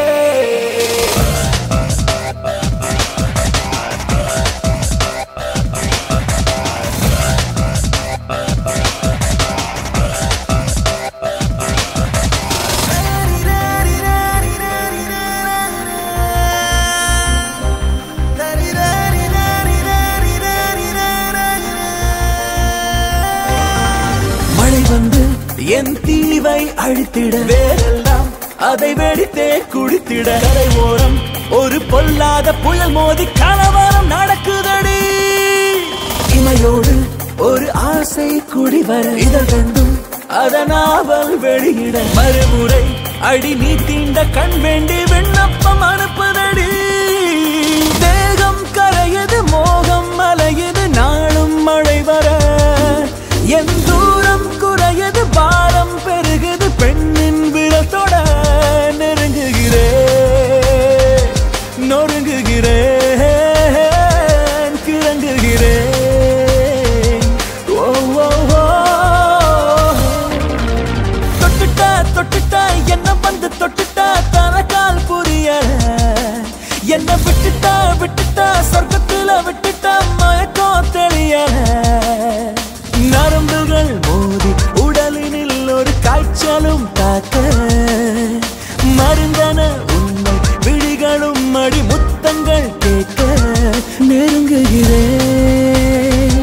மழை வந்து என் தீவை அழித்திட வேறெல்லாம் அதை வெடித்தே குடித்திட கரை ஓரம் ஒரு பொல்லாத புயல் மோதி கலவரம் நடக்குதடி இமையோடு ஒரு ஆசை குடிவர இதழ் கண்டும் அதனாவல் வெளியிட மறுமுறை அடி நீ தீண்ட கண் வேண்டி விண்ணப்பம் அனுப்புதடி தேகம் கரையது மோகம் மலையது நாளும் மழை வர என் தூரம் குறையது பாரம் பெருகுது பெண்ணின் விரத்தோட நெருங்குகிறேன் நொறுங்குகிறேன் கிறங்குகிறேன் ஓ ஓ ஓ தொட்டுட்டா தொட்டுட்டா என்ன வந்து தொட்டுட்டா தனக்கால் புரியல என்ன விட்டுட்டா விட்டுட்டா சொர்க்கத்துல விட்டுட்டா மயக்கம் தெரியல நரம்புகள் மோதி உடலினில் ஒரு காய்ச்சலும் தாக்க மருந்தன உண்மை விழிகளும் மடி முத்தங்கள் கேட்க நெருங்குகிறேன்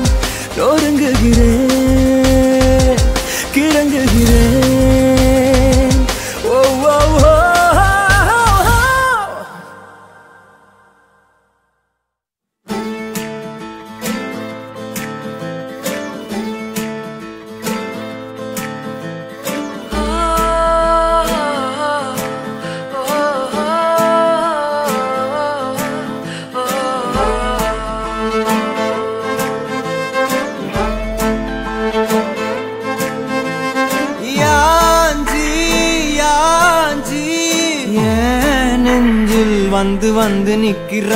நொறுங்குகிறேன் கிறங்குகிறேன் ஓ ஓ ஓ யாஞ்சி யாஞ்சி ஏன் நெஞ்சில் வந்து வந்து நிக்கிற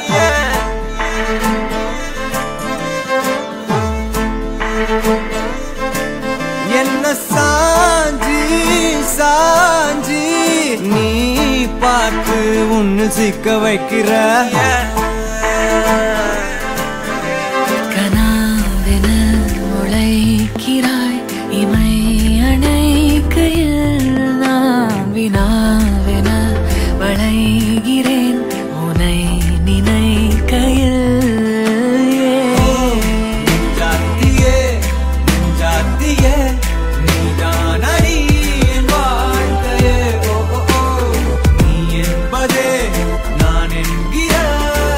என்ன சாஞ்சி சாஞ்சி நீ பார்த்து உன்னு சிக்க வைக்கிற கனாவென முளைக்கிறாய் இமை அணைக்கையில் நான் வினாவென வளைகிறேன் உனை நினைக்கையில் ஜாத்தியே ஜாத்தியே நீதான் அடி என் வாழ்க்கையே ஓ ஓ, ஓ. நீ என்பதே நான் என்கிற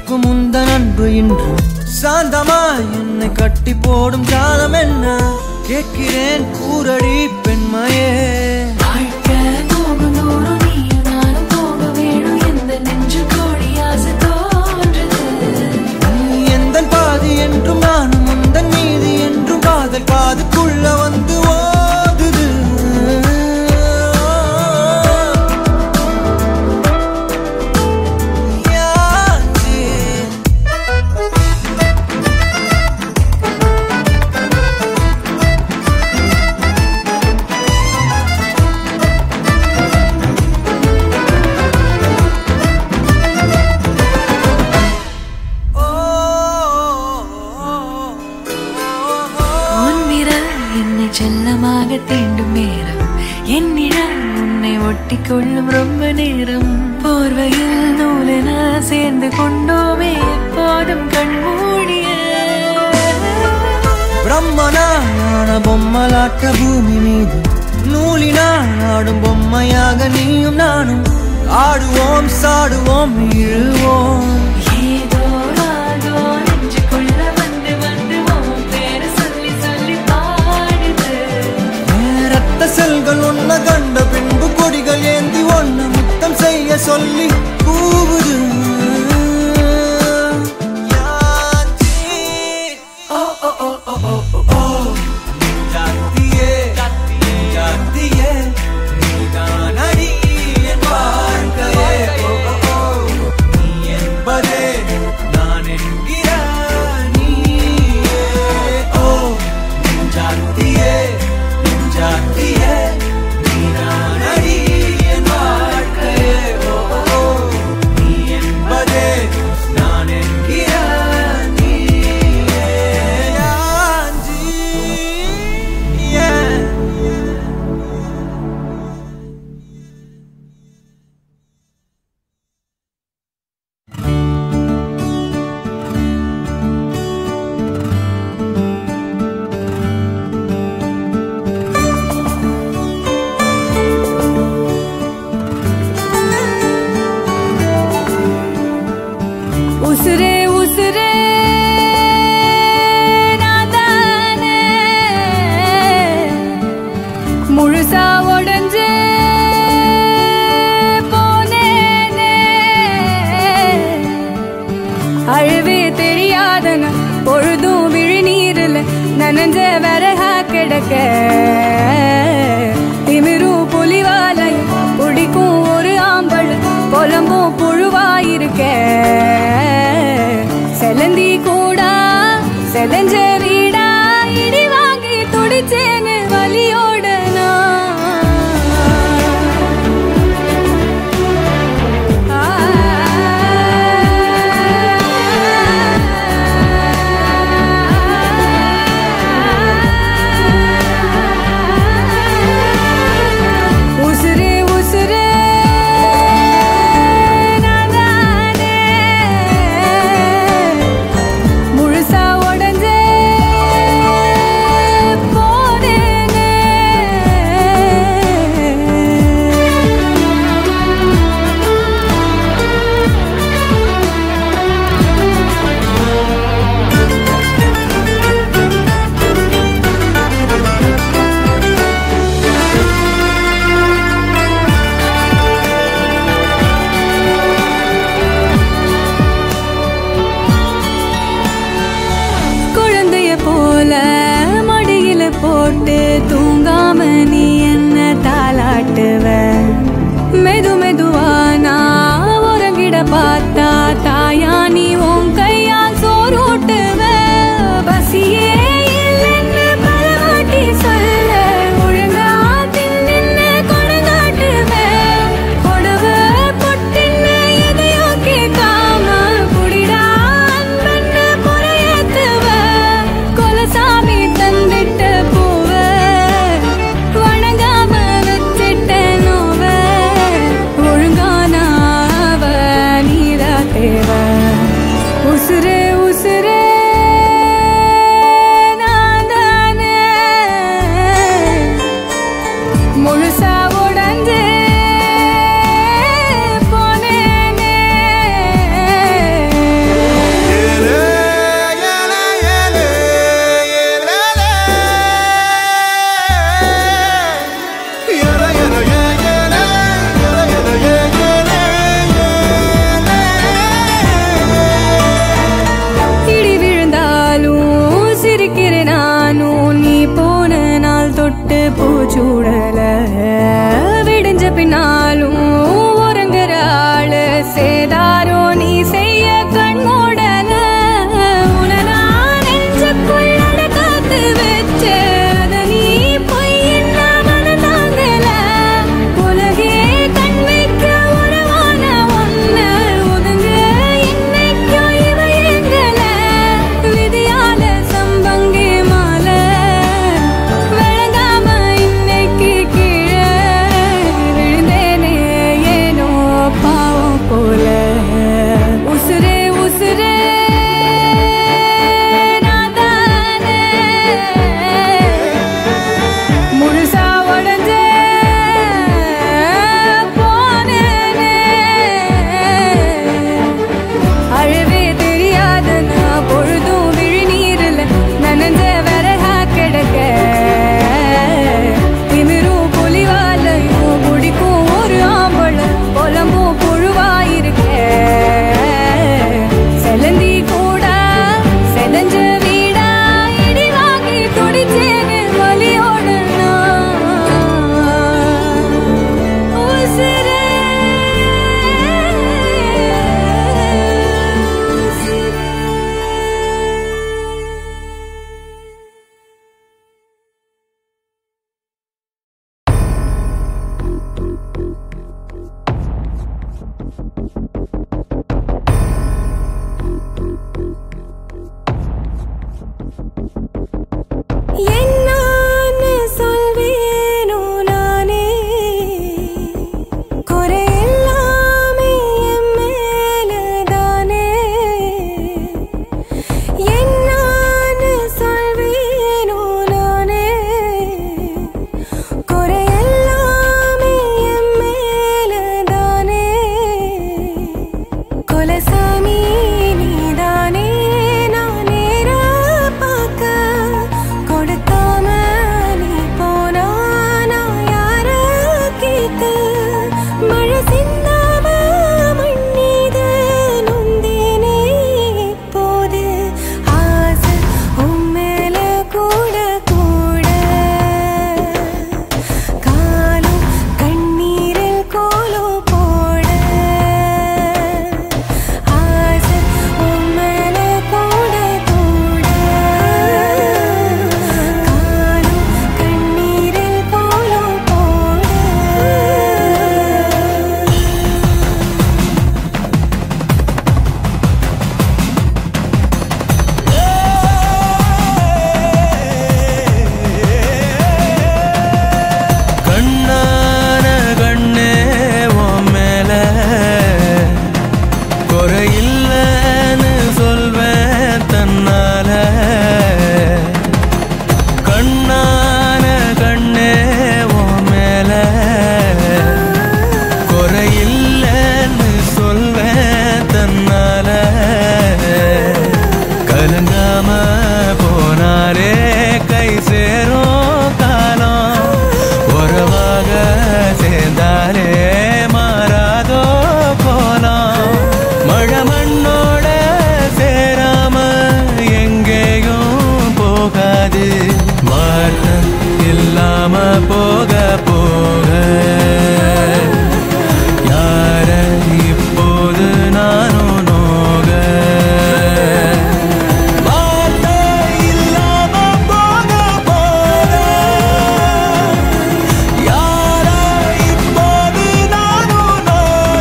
மறுக்கும் உந்தன் அன்பு இன்று சாந்தமாய் என்னை கட்டி போடும் ஜாலம் என்ன கேட்கிறேன் கூரடி பெண்மையே வாழ்க்கை போகும் தூரம் நீயும் நானும் போக வேணும் எந்த நெஞ்சு கோடி ஆசை தோன்றுது நீ எந்தன் பாதி என்றும் நானும் உந்தன் மீதி என்றும் காதல் காதுக்குள்ள வந்து ஓதுது யாச்சே உன்னிரல் என்னை செல்லமாக தீண்டும் நேரம் என்னிடம் உன்னை ஒட்டி கொள்ளும் ரொம்ப நேரம் போர்வையில் நூலென சேர்ந்து கொண்டோமே எப்போதும் கண்மூடிய பிரம்மனான பொம்மலாட்ட பூமி மீது நூலினால் ஆடும் பொம்மையாக நீயும் நானும் ஆடுவோம் சாடுவோம் இழுவோம் ஏதோ ராகோ நெஞ்சுக்குள்ள வந்து வந்து உன் பேரை சொல்லி சொல்லி பாடுது ரத்த செல்கள் ஒன்ன கண்ட பின்பு கொடிகள் ஏந்தி ஒன்ன முத்தம் செய்ய சொல்லி கூவுது யாச்சி. ஓ, ஓ, ஓ, ஓ, ஓ, ஓ, ஓ. ஜாத்தியே, ஜாத்தியே, நீதானடி என் வாழ்க்கையே. ஓ, ஓ, ஓ. நீ என்பதே நான் என்கிற நீயே. ஓ, நெஞ்சாத்தியே, நெஞ்சாத்தியே, நீதானடி என் வாழ்க்கையே. ஓ, ஓ, ஓ. நீ என்பதே நான் என்கிற நீயே. யாஞ்சி, yeah. உசுரே உசுரே நான்தானே. முழுசா உடைஞ்சே போனேனே. அழுவே தெரியாதன பொழுதும் விழிநீரில் நனைஞ்ச வரகா கிடக்க திமிரும் புலிவாலையும் பிடிக்கும் ஒரு ஆம்பள் புலம்பும் புழுவாயிருக்க செலந்தி கூடா செதஞ்ச வீடா இடி வாங்கி துடிச்சேன்னு வலியோட நான் உசுரே உசுரே நான்தானே. முழுசா உடைஞ்சே போனேனே. குழந்தைய போல மடியில போட்டு தூங்காம நீ என்ன தாளாட்டுவ மெது மெதுவா நான் உறங்கிட பார்த்தா தாயா நீ உன் கையால் சோறூட்டுவ பசியே இல்லைன்னு பலவாட்டி சொல்ல ஒழுங்கா தின்னு கொடங்காட்டுவ கொடவ பொட்டின்னு எதையோ கேட்காம குடிடா அன்பன்னு புறையேத்துவ கொலசாமி தந்திட்ட பூவ வணங்காம வச்சிட்ட நோவ ஒழுங்கானாவ நீதா தேவ உசுரே உசுரே நான் தானே முழுசா உடஞ்சே போனேனே பின்னாலும் உறங்குற ஆளு சேதாரோ நீ செய்ய கண்மூடல உன நான் நெஞ்சுக்குள்ளட காத்து வச்ச அத நீ பொய்யின்னா மனம் தாங்கல உலகே கண் வைக்க உறவான ஒன்ன ஒதுங்க இன்னைக்கும் இவ எங்கல விதியால சம்பங்கி மாலை விளங்காம இன்னைக்கு கீழே விழுந்தேனே ஏனோ பாவம் போல உசுரே உசுரே நான் தானே முழுசா உடஞ்சே போனேனே அழவே தெரியாத நான் பொழுதும் விழிநீரில் நனைஞ்ச வரகா கிடக்க திமிரும் புலிவாலையும் பிடிக்கும் ஒரு ஆம்பள புலம்பும் புழுவாயிருக்க செலந்தி கூட செதஞ்ச வீடா இடி வாங்கி துடிச்சேனே வலியோட நான் உசிரே என்னான்னு சொல்வேனோ நானே குறை எல்லாமே என் மேலதானே என்னான்னு சொல்வேனோ நானே குறை எல்லாமே என் மேலதானே கொலசாமி நீதானே நான் நேர பார்க்க கொடுக்காம நீ போனா நான் யார கேட்க மழை சிந்தாம மண்ணீது நொந்தேனே இப்போது ஆசை உன் மேல கூட கூட காலும் கண்ணீரில் கோலம் போட ஆசை உன் மேல கூட கூட காலும் கண்ணீரில் கோலம் போட கண்ணான கண்ணே உன் மேல குறையில்லன்னு சொல்வேன் தன்னால கண்ணான கண்ணே உன் மேல குறையில்லன்னு சொல்வேன் தன்னால கலங்காம போனாரே கை சேரும் காலம் உறவாக சேர்ந்தாலே மாறாதோ போலாம் மழை மண்ணோட சேராம எங்கேயும் போகாது வார்த்தை இல்லாம போக போக யார இப்போது நானும் நோக வார்த்தை இல்லாம போக போக யார இப்போது நானும் நோக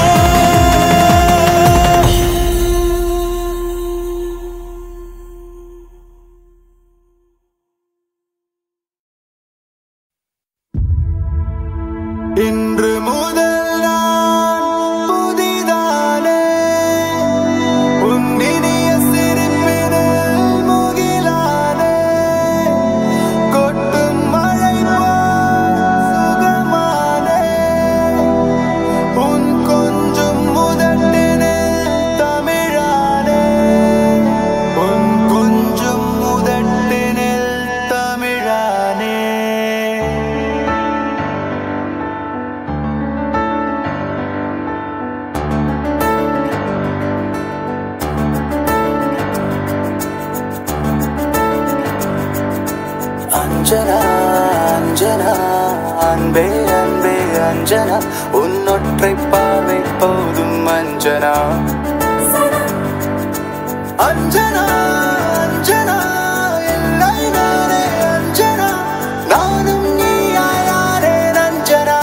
இன்று முதல் நான் புதிதானே உன் இனிய சிரிப்பினில் முகிலானே கொட்டும் மழை போல் சுகமானே உன் கொஞ்சம் முதட்டினில் தமிழானே உன் கொஞ்சம் முதட்டினில் தமிழானே அஞ்சனா உன்னொற்றை பாவை போதும் அஞ்சனா அஞ்சனா அஞ்சனா எல்லை நானே அஞ்சனா நானும் நீயாயாரே அஞ்சனா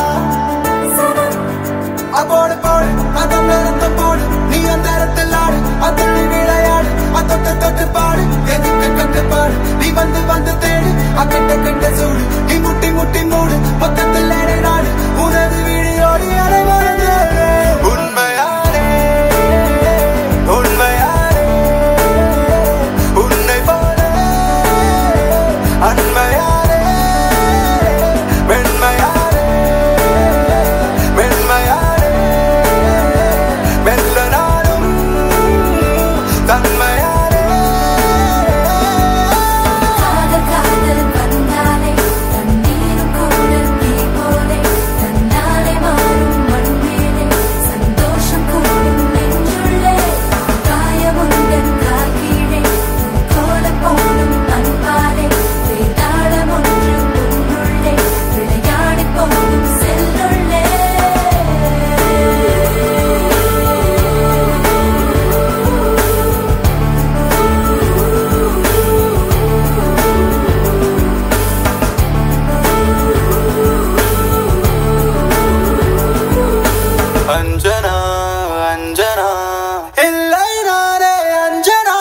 அப்போடு போடு அதன் நேரத்தம் போடு நீ அந்த இடத்தில் ஆடு அத்துள்ளி விளையாடு அத்தொட்டு தொட்டு பாடு எதுக்கு கட்டுப்பாடு நீ வந்து வந்து தேடு அக்கட்ட கட்ட சூடு நீ முட்டி முட்டி மூடு பக்கத்தில் அடை நாடு உனது வீடியோடி அடைவாரு உண்மையாரே உண்மையாரே உன்னை போல அண்மையாரே வெண்மையாரே வெண்மையாரே மெல்ல நாளும் தன்மையாரே காதல் காதல் வந்தாலே தண்ணீரும் கூட நீ போலே தன்னாலே மாறும் மண் மேலே சந்தோஷம் கூடும் நெஞ்சுள்ளே காயமுந்தன் கால் கீழே கோலம் போடும் அன்பாலே வேதாளம் ஒன்று உன்னுள்ளே விளையாடி போகும் செல்லுள்ளே அஞ்சனா அஞ்சனா இல்லை நானே அஞ்சனா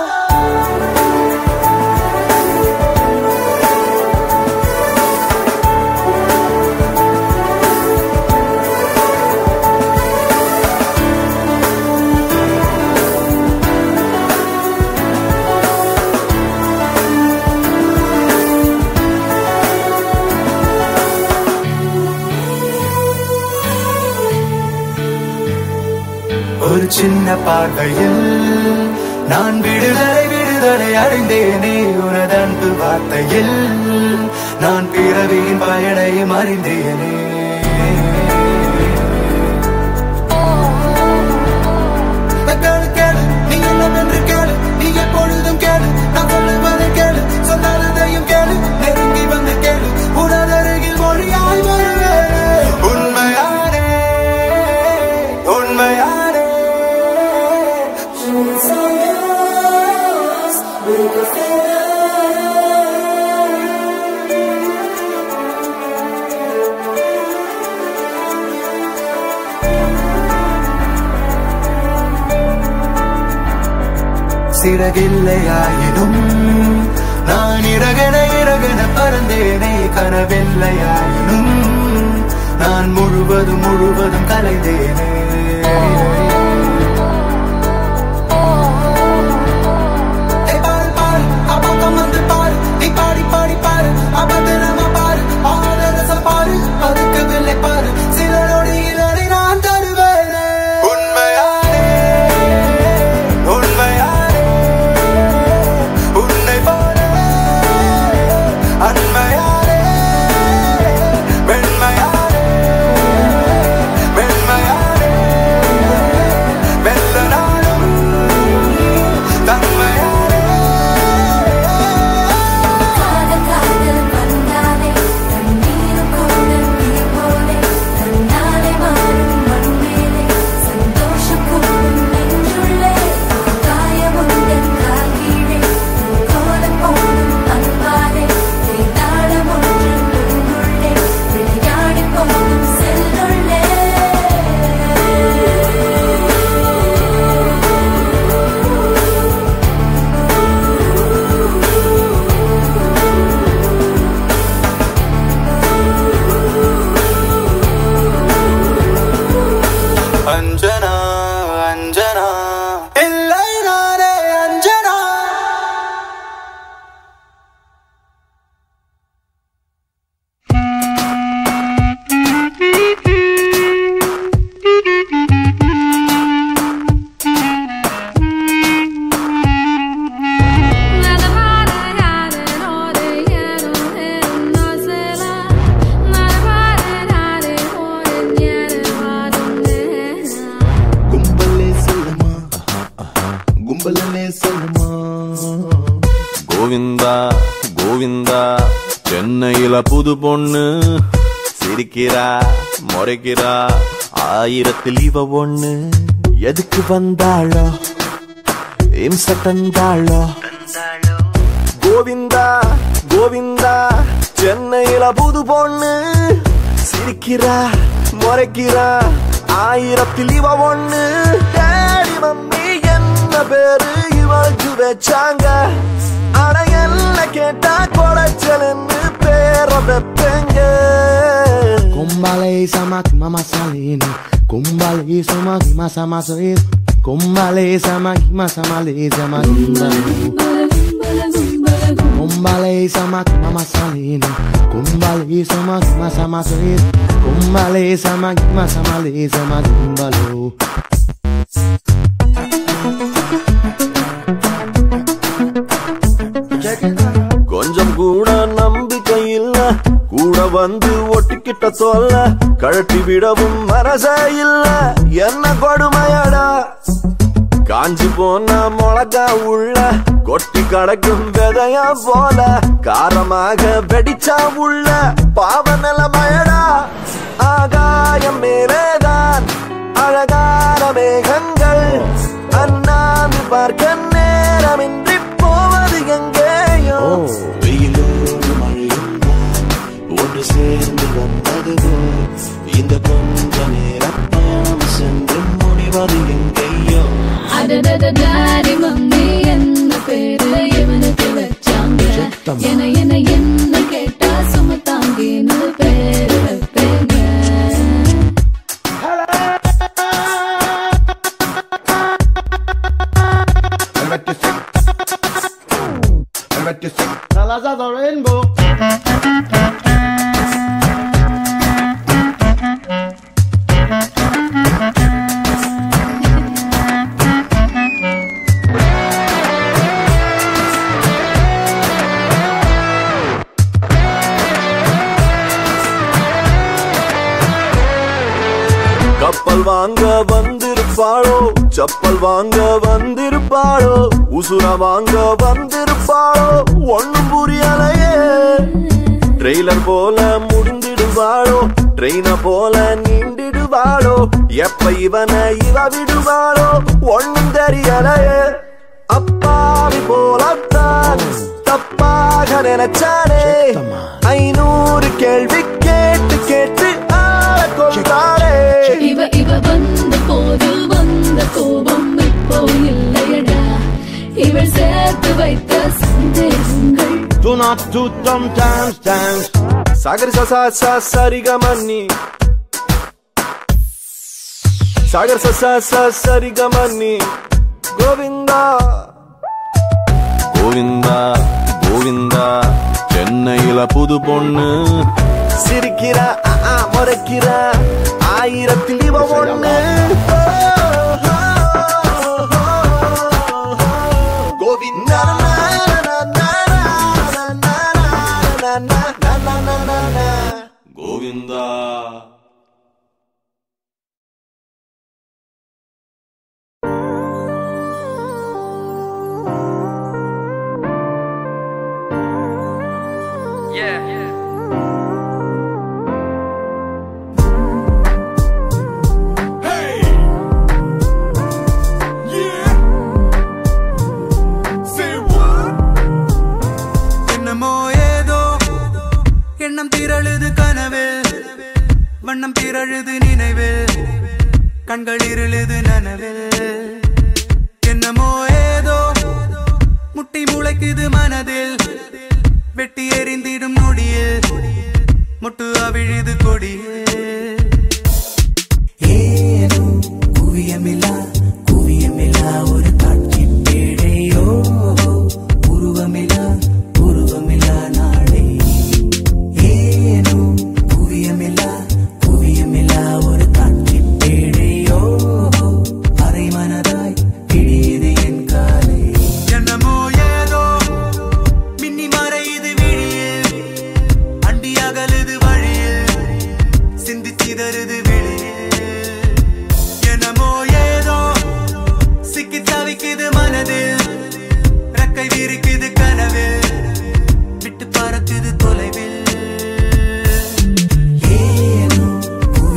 ஒரு சின்ன பார்வையில் நான் விடுதலை விடுதலை அடைந்தேனே உனது அன்பு வார்த்தையில் நான் பிறவியின் பயனையும் அறிந்தேனே கேளு கேளு நீ என்ன என்று கேளு நீ எப்பொழுதும் கேளு நான் சொல்லுவதை கேளு சொன்னாலதையும் கேளு நெருங்கி வந்து கேளு உனதருகில் மொழியாய் வருவேன் உண்மையானே உண்மையானே சிறகில்லையாயினும் நான் இறகன இறகன பறந்தேனே கனவில்லையாயினும் நான் முழுவதும் முழுவதும் கலைந்தேனே ஏய் பாரு, பாரு, அப்பக்கம் வந்து பாரு, நீ பாடி பாடி பாரு, அபத்திரமா பாரு, ஆதரசம் பாரு, பதுக்கவில்லை பாரு, சில நொடியில் அதை நான் தருவேனே. உண்மையானே, உண்மையானே, உன்னை போல அண்மையானே, வெண்மையானே, வெண்மையானே, மெல்ல நாளும் தன்மையானே காதல் காதல் வந்தாலே தண்ணீரும் கூட நீ போலே தன்னாலே மாறும் மண் மேலே சந்தோஷம் கூடும் நெஞ்சுள்ளே காயமுந்தன் கால் கீழே கோலம் போடும் அன்பாலே வேதாளம் ஒன்று உன்னுள்ளே விளையாடி போகும் செல்லுள்ளே அஞ்சனா அஞ்சனா இல்லை நானே அஞ்சனா கும்பலே செல்லுமா கும்பலே செல்லுமா கோவிந்தா கோவிந்தா சென்னையில புது பொண்ணு சிரிக்கிறா முறைக்கிறா ஆயிரத்தில் இவ ஒண்ணு எதுக்கு வந்தாளோ இம்ச தந்தாளோ கோவிந்தா கோவிந்தா சென்னையில புது பொண்ணு சிரிக்கிறா முறைக்கிறா ஆயிரத்தில் இவ ஒண்ணு டேடி மம்மி என்ன பேரு இவளுக்கு வச்சாங்க ஆனா என்ன கேட்டா கொலைச்சலன்னு பேர வைப்பேங்க Kumbale samaki mama salini Kumbale samaki masa masa is Kumbale samaki masa male samaki Kumbale samaki mama salini Kumbale samaki masa masa is Kumbale samaki masa male samaki kumbalo கொஞ்சம் கூட நம்பிக்கை இல்ல கூட வந்து ஒட்டிக்கிட்ட சொல்ல கழட்டி விடவும் மனசே இல்ல என்ன கொடுமையடா காஞ்சி போன மிளகா உள்ள கொட்டி கடக்கும் விதையா போல காரமாக வெடிச்சா உள்ள பாவ நிலமயடா ஆகாயம் மேலேதான் அழகான மேகங்கள் அண்ணாந்து பார்க்க நேரமின்றி போவது எங்கேயோ வெயிலோடு மழையும் ஒன்று சேர்ந்து வந்தது போல் இந்த கொஞ்ச நேரம் பயணம் சென்று முடிவது எங்கேயோ அடடடடாடி மம்மி என்ன பேரு இவனுக்கு வச்சாங்க என என என்ன கேட்டா சுமத்தாங்கின்னு பேரு வைப்பேங்க Colors of the rainbow கப்பல் வாங்க வந்திருப்பாளோ செப்பல் வாங்க வந்திருப்பாளோ உசுர வாங்க வந்திருப்பாளோ ஒண்ணும் புரியலையே ட்ரெய்லர் போல முடிந்திடுவாளோ ட்ரெயின போல நீண்டிடுவாளோ எப்ப இவன இவ விடுவாளோ ஒண்ணும் தெரியலையே அப்பாவி போலத்தான் தப்பாக நினைச்சானே ஐநூறு கேள்வி கேட்டு கேட்டு ஆள கொள்றாளே இவ இவ வந்த போது வந்த கோபம் இப்போ இல்லையடா இவள் சேர்த்து வைத்த சந்தேகங்கள் Do not do dumb dance dance சாகரி சசா சா சரிகமன்னி சாகர் சசா சா சரிகமன்னி கோவிந்தா கோவிந்தா கோவிந்தா சென்னையில புது பொண்ணு சிரிக்கிறா ஆ, ஆ, முறைக்கிறா ஆயிரத்தில் இவ ஒண்ணு கோவிந்தா கோவிந்தா என்னமோ ஏதோ எண்ணம் திரழுது கனவில் வண்ணம் திரழுது நினைவில் கண்கள் இருளுது நனவில் என்னமோ ஏதோ முட்டி முளைக்குது மனதில் வெட்டி எறிந்திடும் நொடியில் முட்டு அவிழுது கொடியில் ஏனோ குவியமில்லா குவியமில்லா ஒரு காட்சி பேழையோ உருவமில்லா உருவமில்லா நாளே ஏனோ குவியமில்லா குவியமில்லா ஒரு காட்சி பேழையோ அரை மனதாய் பிடியுது என் காலை என்னமோ ஏதோ மின்னி மறையுது விழியில் அண்டி அகலுது வழியில் சிந்தி சிதறுது வெளியில் என்னமோ ஏதோ சிக்கி தவிக்குது மனதில் ரெக்கை விரிக்குது கனவில் விட்டு பறக்குது தொலைவில் ஏனோ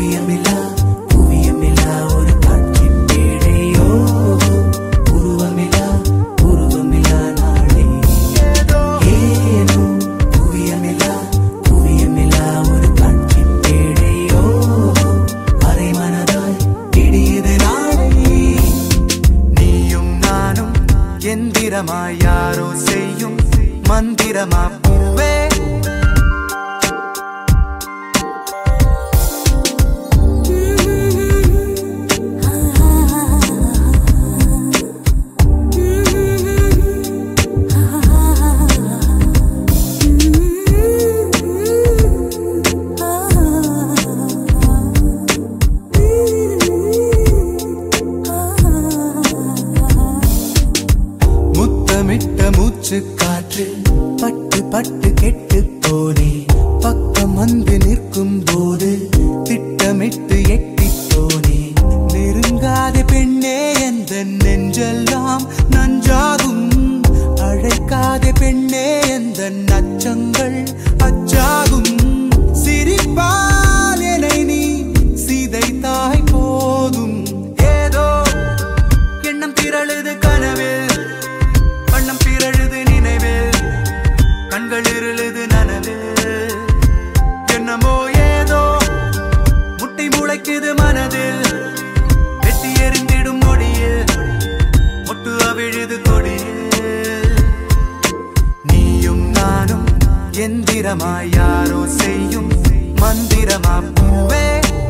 மந்திரமா யாரோ செய்யும் மந்திரமா பூவே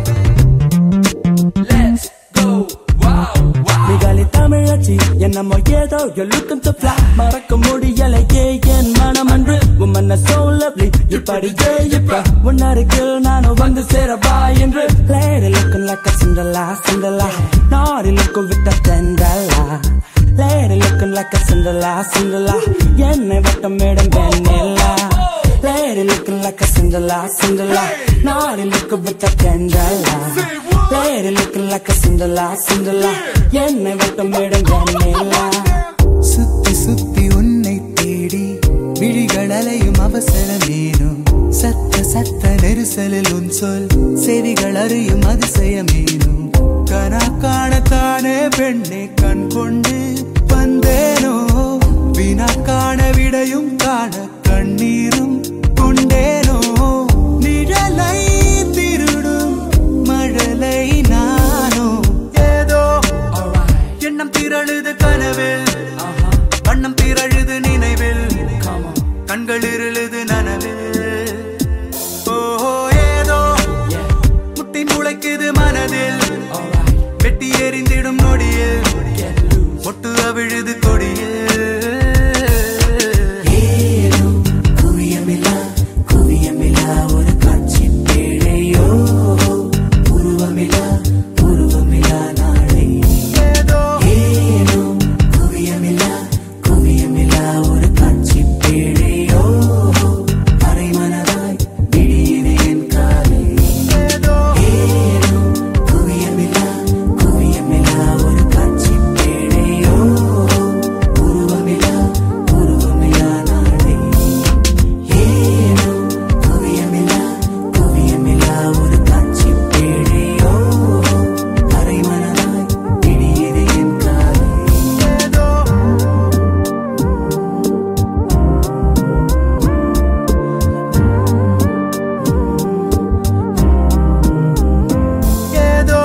மிகாலி தமிழச்சி என்னமோ ஏதோ you're looking to fly மறக்க முடியலையே என் மனம் அன்று உம்மன்ன so lovely இப்படியே இப்ப உன்னருகில் நானும் வந்து சேரவா என்று lady looking like a Cinderella Cinderella naughty looking with a Cinderella lady looking like a Cinderella Cinderella என்னை வட்டம் madam Vennila lady looking like a Cinderella Cinderella naughty looking with a Cinderella lady looking like a Cinderella Cinderella என்னை வட்டம் மேடம் வெண்ணிலா சுத்தி சுத்தி உன்னை தேடி விழிகள் அலையும் அவசரமேனும் சத்த சத்த நெரிசலில் உன் சொல் செவிகள் அறியும் அதிசயமேனும் கனா காணத்தானே பெண்ணை கண் கொண்டு வந்தேனோ வினா காண விடையும் காண கண்ணீரும் கொண்டேனோ நிழலை திருடும் மழலை நானோ ஏதோ எண்ணம் திரழுது கனவில் வண்ணம் திரழுது நினைவில் கண்கள் இருளுது நனவில் ஓஹோ ஏதோ முட்டி முளைக்குது மனதில் வெட்டி எறிந்திடும் நொடியில் மொட்டு அவிழுது கொடியில் ஏனோ குவியமில்லா குவியமில்லா ஒரு காட்சி பேழையோ உருவமில்லா உருவமில்லா நாளை ஏதோ ஏனோ குவியமில்லா குவியமில்லா ஒரு காட்சி பேழையோ அரை மனதாய் விழியினை என் காலை ஏதோ ஏனோ குவியமில்லா குவியமில்லா ஒரு காட்சி பேழையோ உருவமில்லா உருவமில்லா நாளை ஏனோ குவியமில்லா குவியமில்லா ஒரு காட்சி பேழையோ அரை மனதாய் விழியினை என் காலை ஏதோ ஏதோ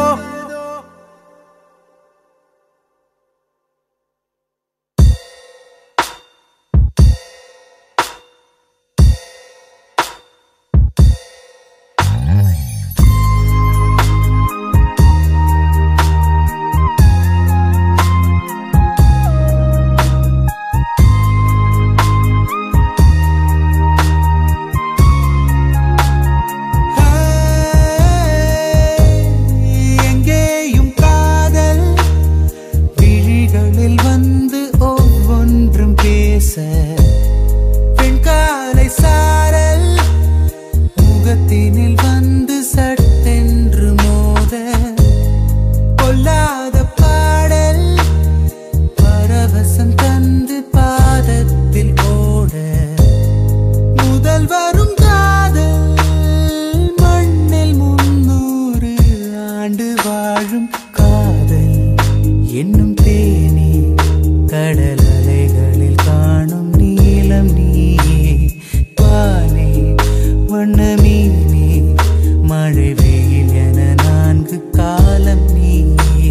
எங்கேயும் காதல் விழிகளில் வந்து ஒவ்வொன்றும் பேச பெண்காலை சாரல் முகத்தினில் வந்து சட்டென்று மோத கொல்லாத பாடல் பரவசம் தந்து பாதத்தில் ஓட முதல் வரும் காதல் மண்ணில் முன்னூறு ஆண்டு வாழும் காதல் என்னும் தேனி கடல் அலைகளில் காணும் நீலம் நீயே பாலே வண்ணமீனே மழை வெயில் என நான்கு காலம் நீயே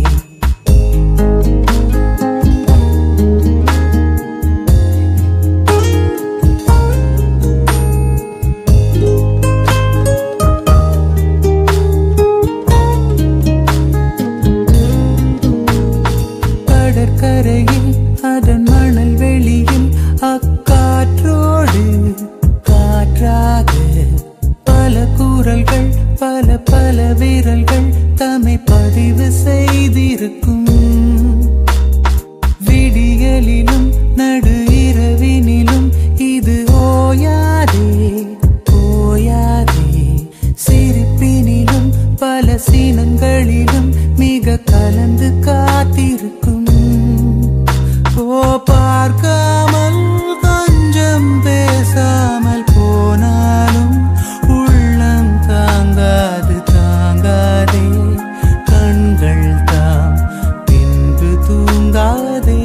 கடற்கரையில் அதன் மணல் வெளியில் அக்காற்றோடு காற்றாக பல கூறல்கள் பல பல விரல்கள் தம்மை பதிவு செய்திருக்கும் விடியலிலும் நடு இரவினிலும் இது ஓயாதே ஓயாதே சிரிப்பினிலும் பல சீனங்களிலும் மிக கலந்து காத்திருக்கும் ஓ பார்க்காமல் கொஞ்சம் பேசாமல் போனாலும் உள்ளம் தாங்காது தாங்காதே கண்கள் தாம் பின்பு தூங்காதே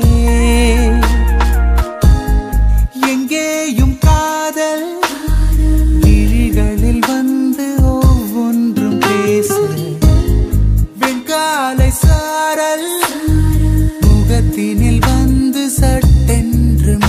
எங்கேயும் காதல் விழிகளில் வந்து ஒவ்வொன்றும் பேச வெண்காலை சாரல் முகத்தினில் வந்து சட்டென்று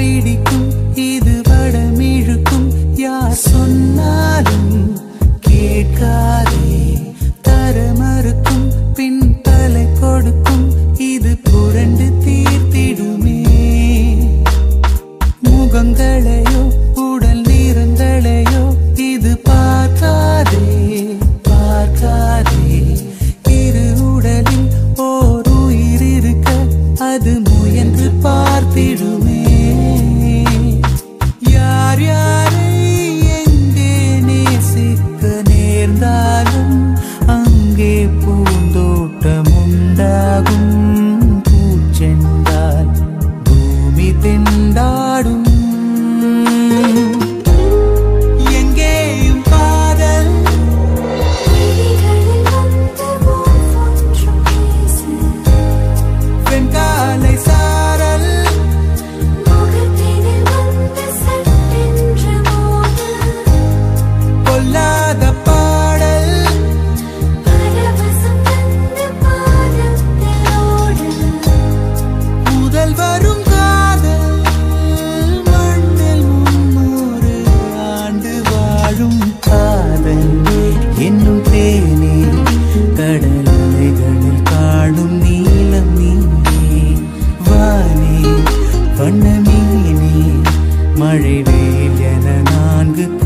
பிடிக்கும் இது வடமிழுக்கும் யார் சொன்னாலும் கேட்காதே தர மறுக்கும் பின் தலை கொடுக்கும் இது புரண்டு தீர்த்திடுமே முகங்களையோ உடல் நிறங்களையோ இது பார்க்காதே பார்க்காதே இரு உடலில் ஓர் உயிர் இருக்க அது முயன்று பார்த்திடுமே யார் யாரை எங்கே நேசிக்க நேர்ந்தாலும் அங்கே பூந்தோட்டம் உண்டாகும் பூச்சென்றால் பூமி திண்டாடும் எங்கேயும் காதல் வெண்காலை சாரல் பொல்லாத பாடல் முதல் வரும் காதல் மண்ணில் முன்னூறு ஆண்டு வாழும் காதல் என்னும் தேனே கடல் அலைகளில் காணும் நீலம் நீனே வானே வண்ண மீனே மழை வெயில் என நான்கு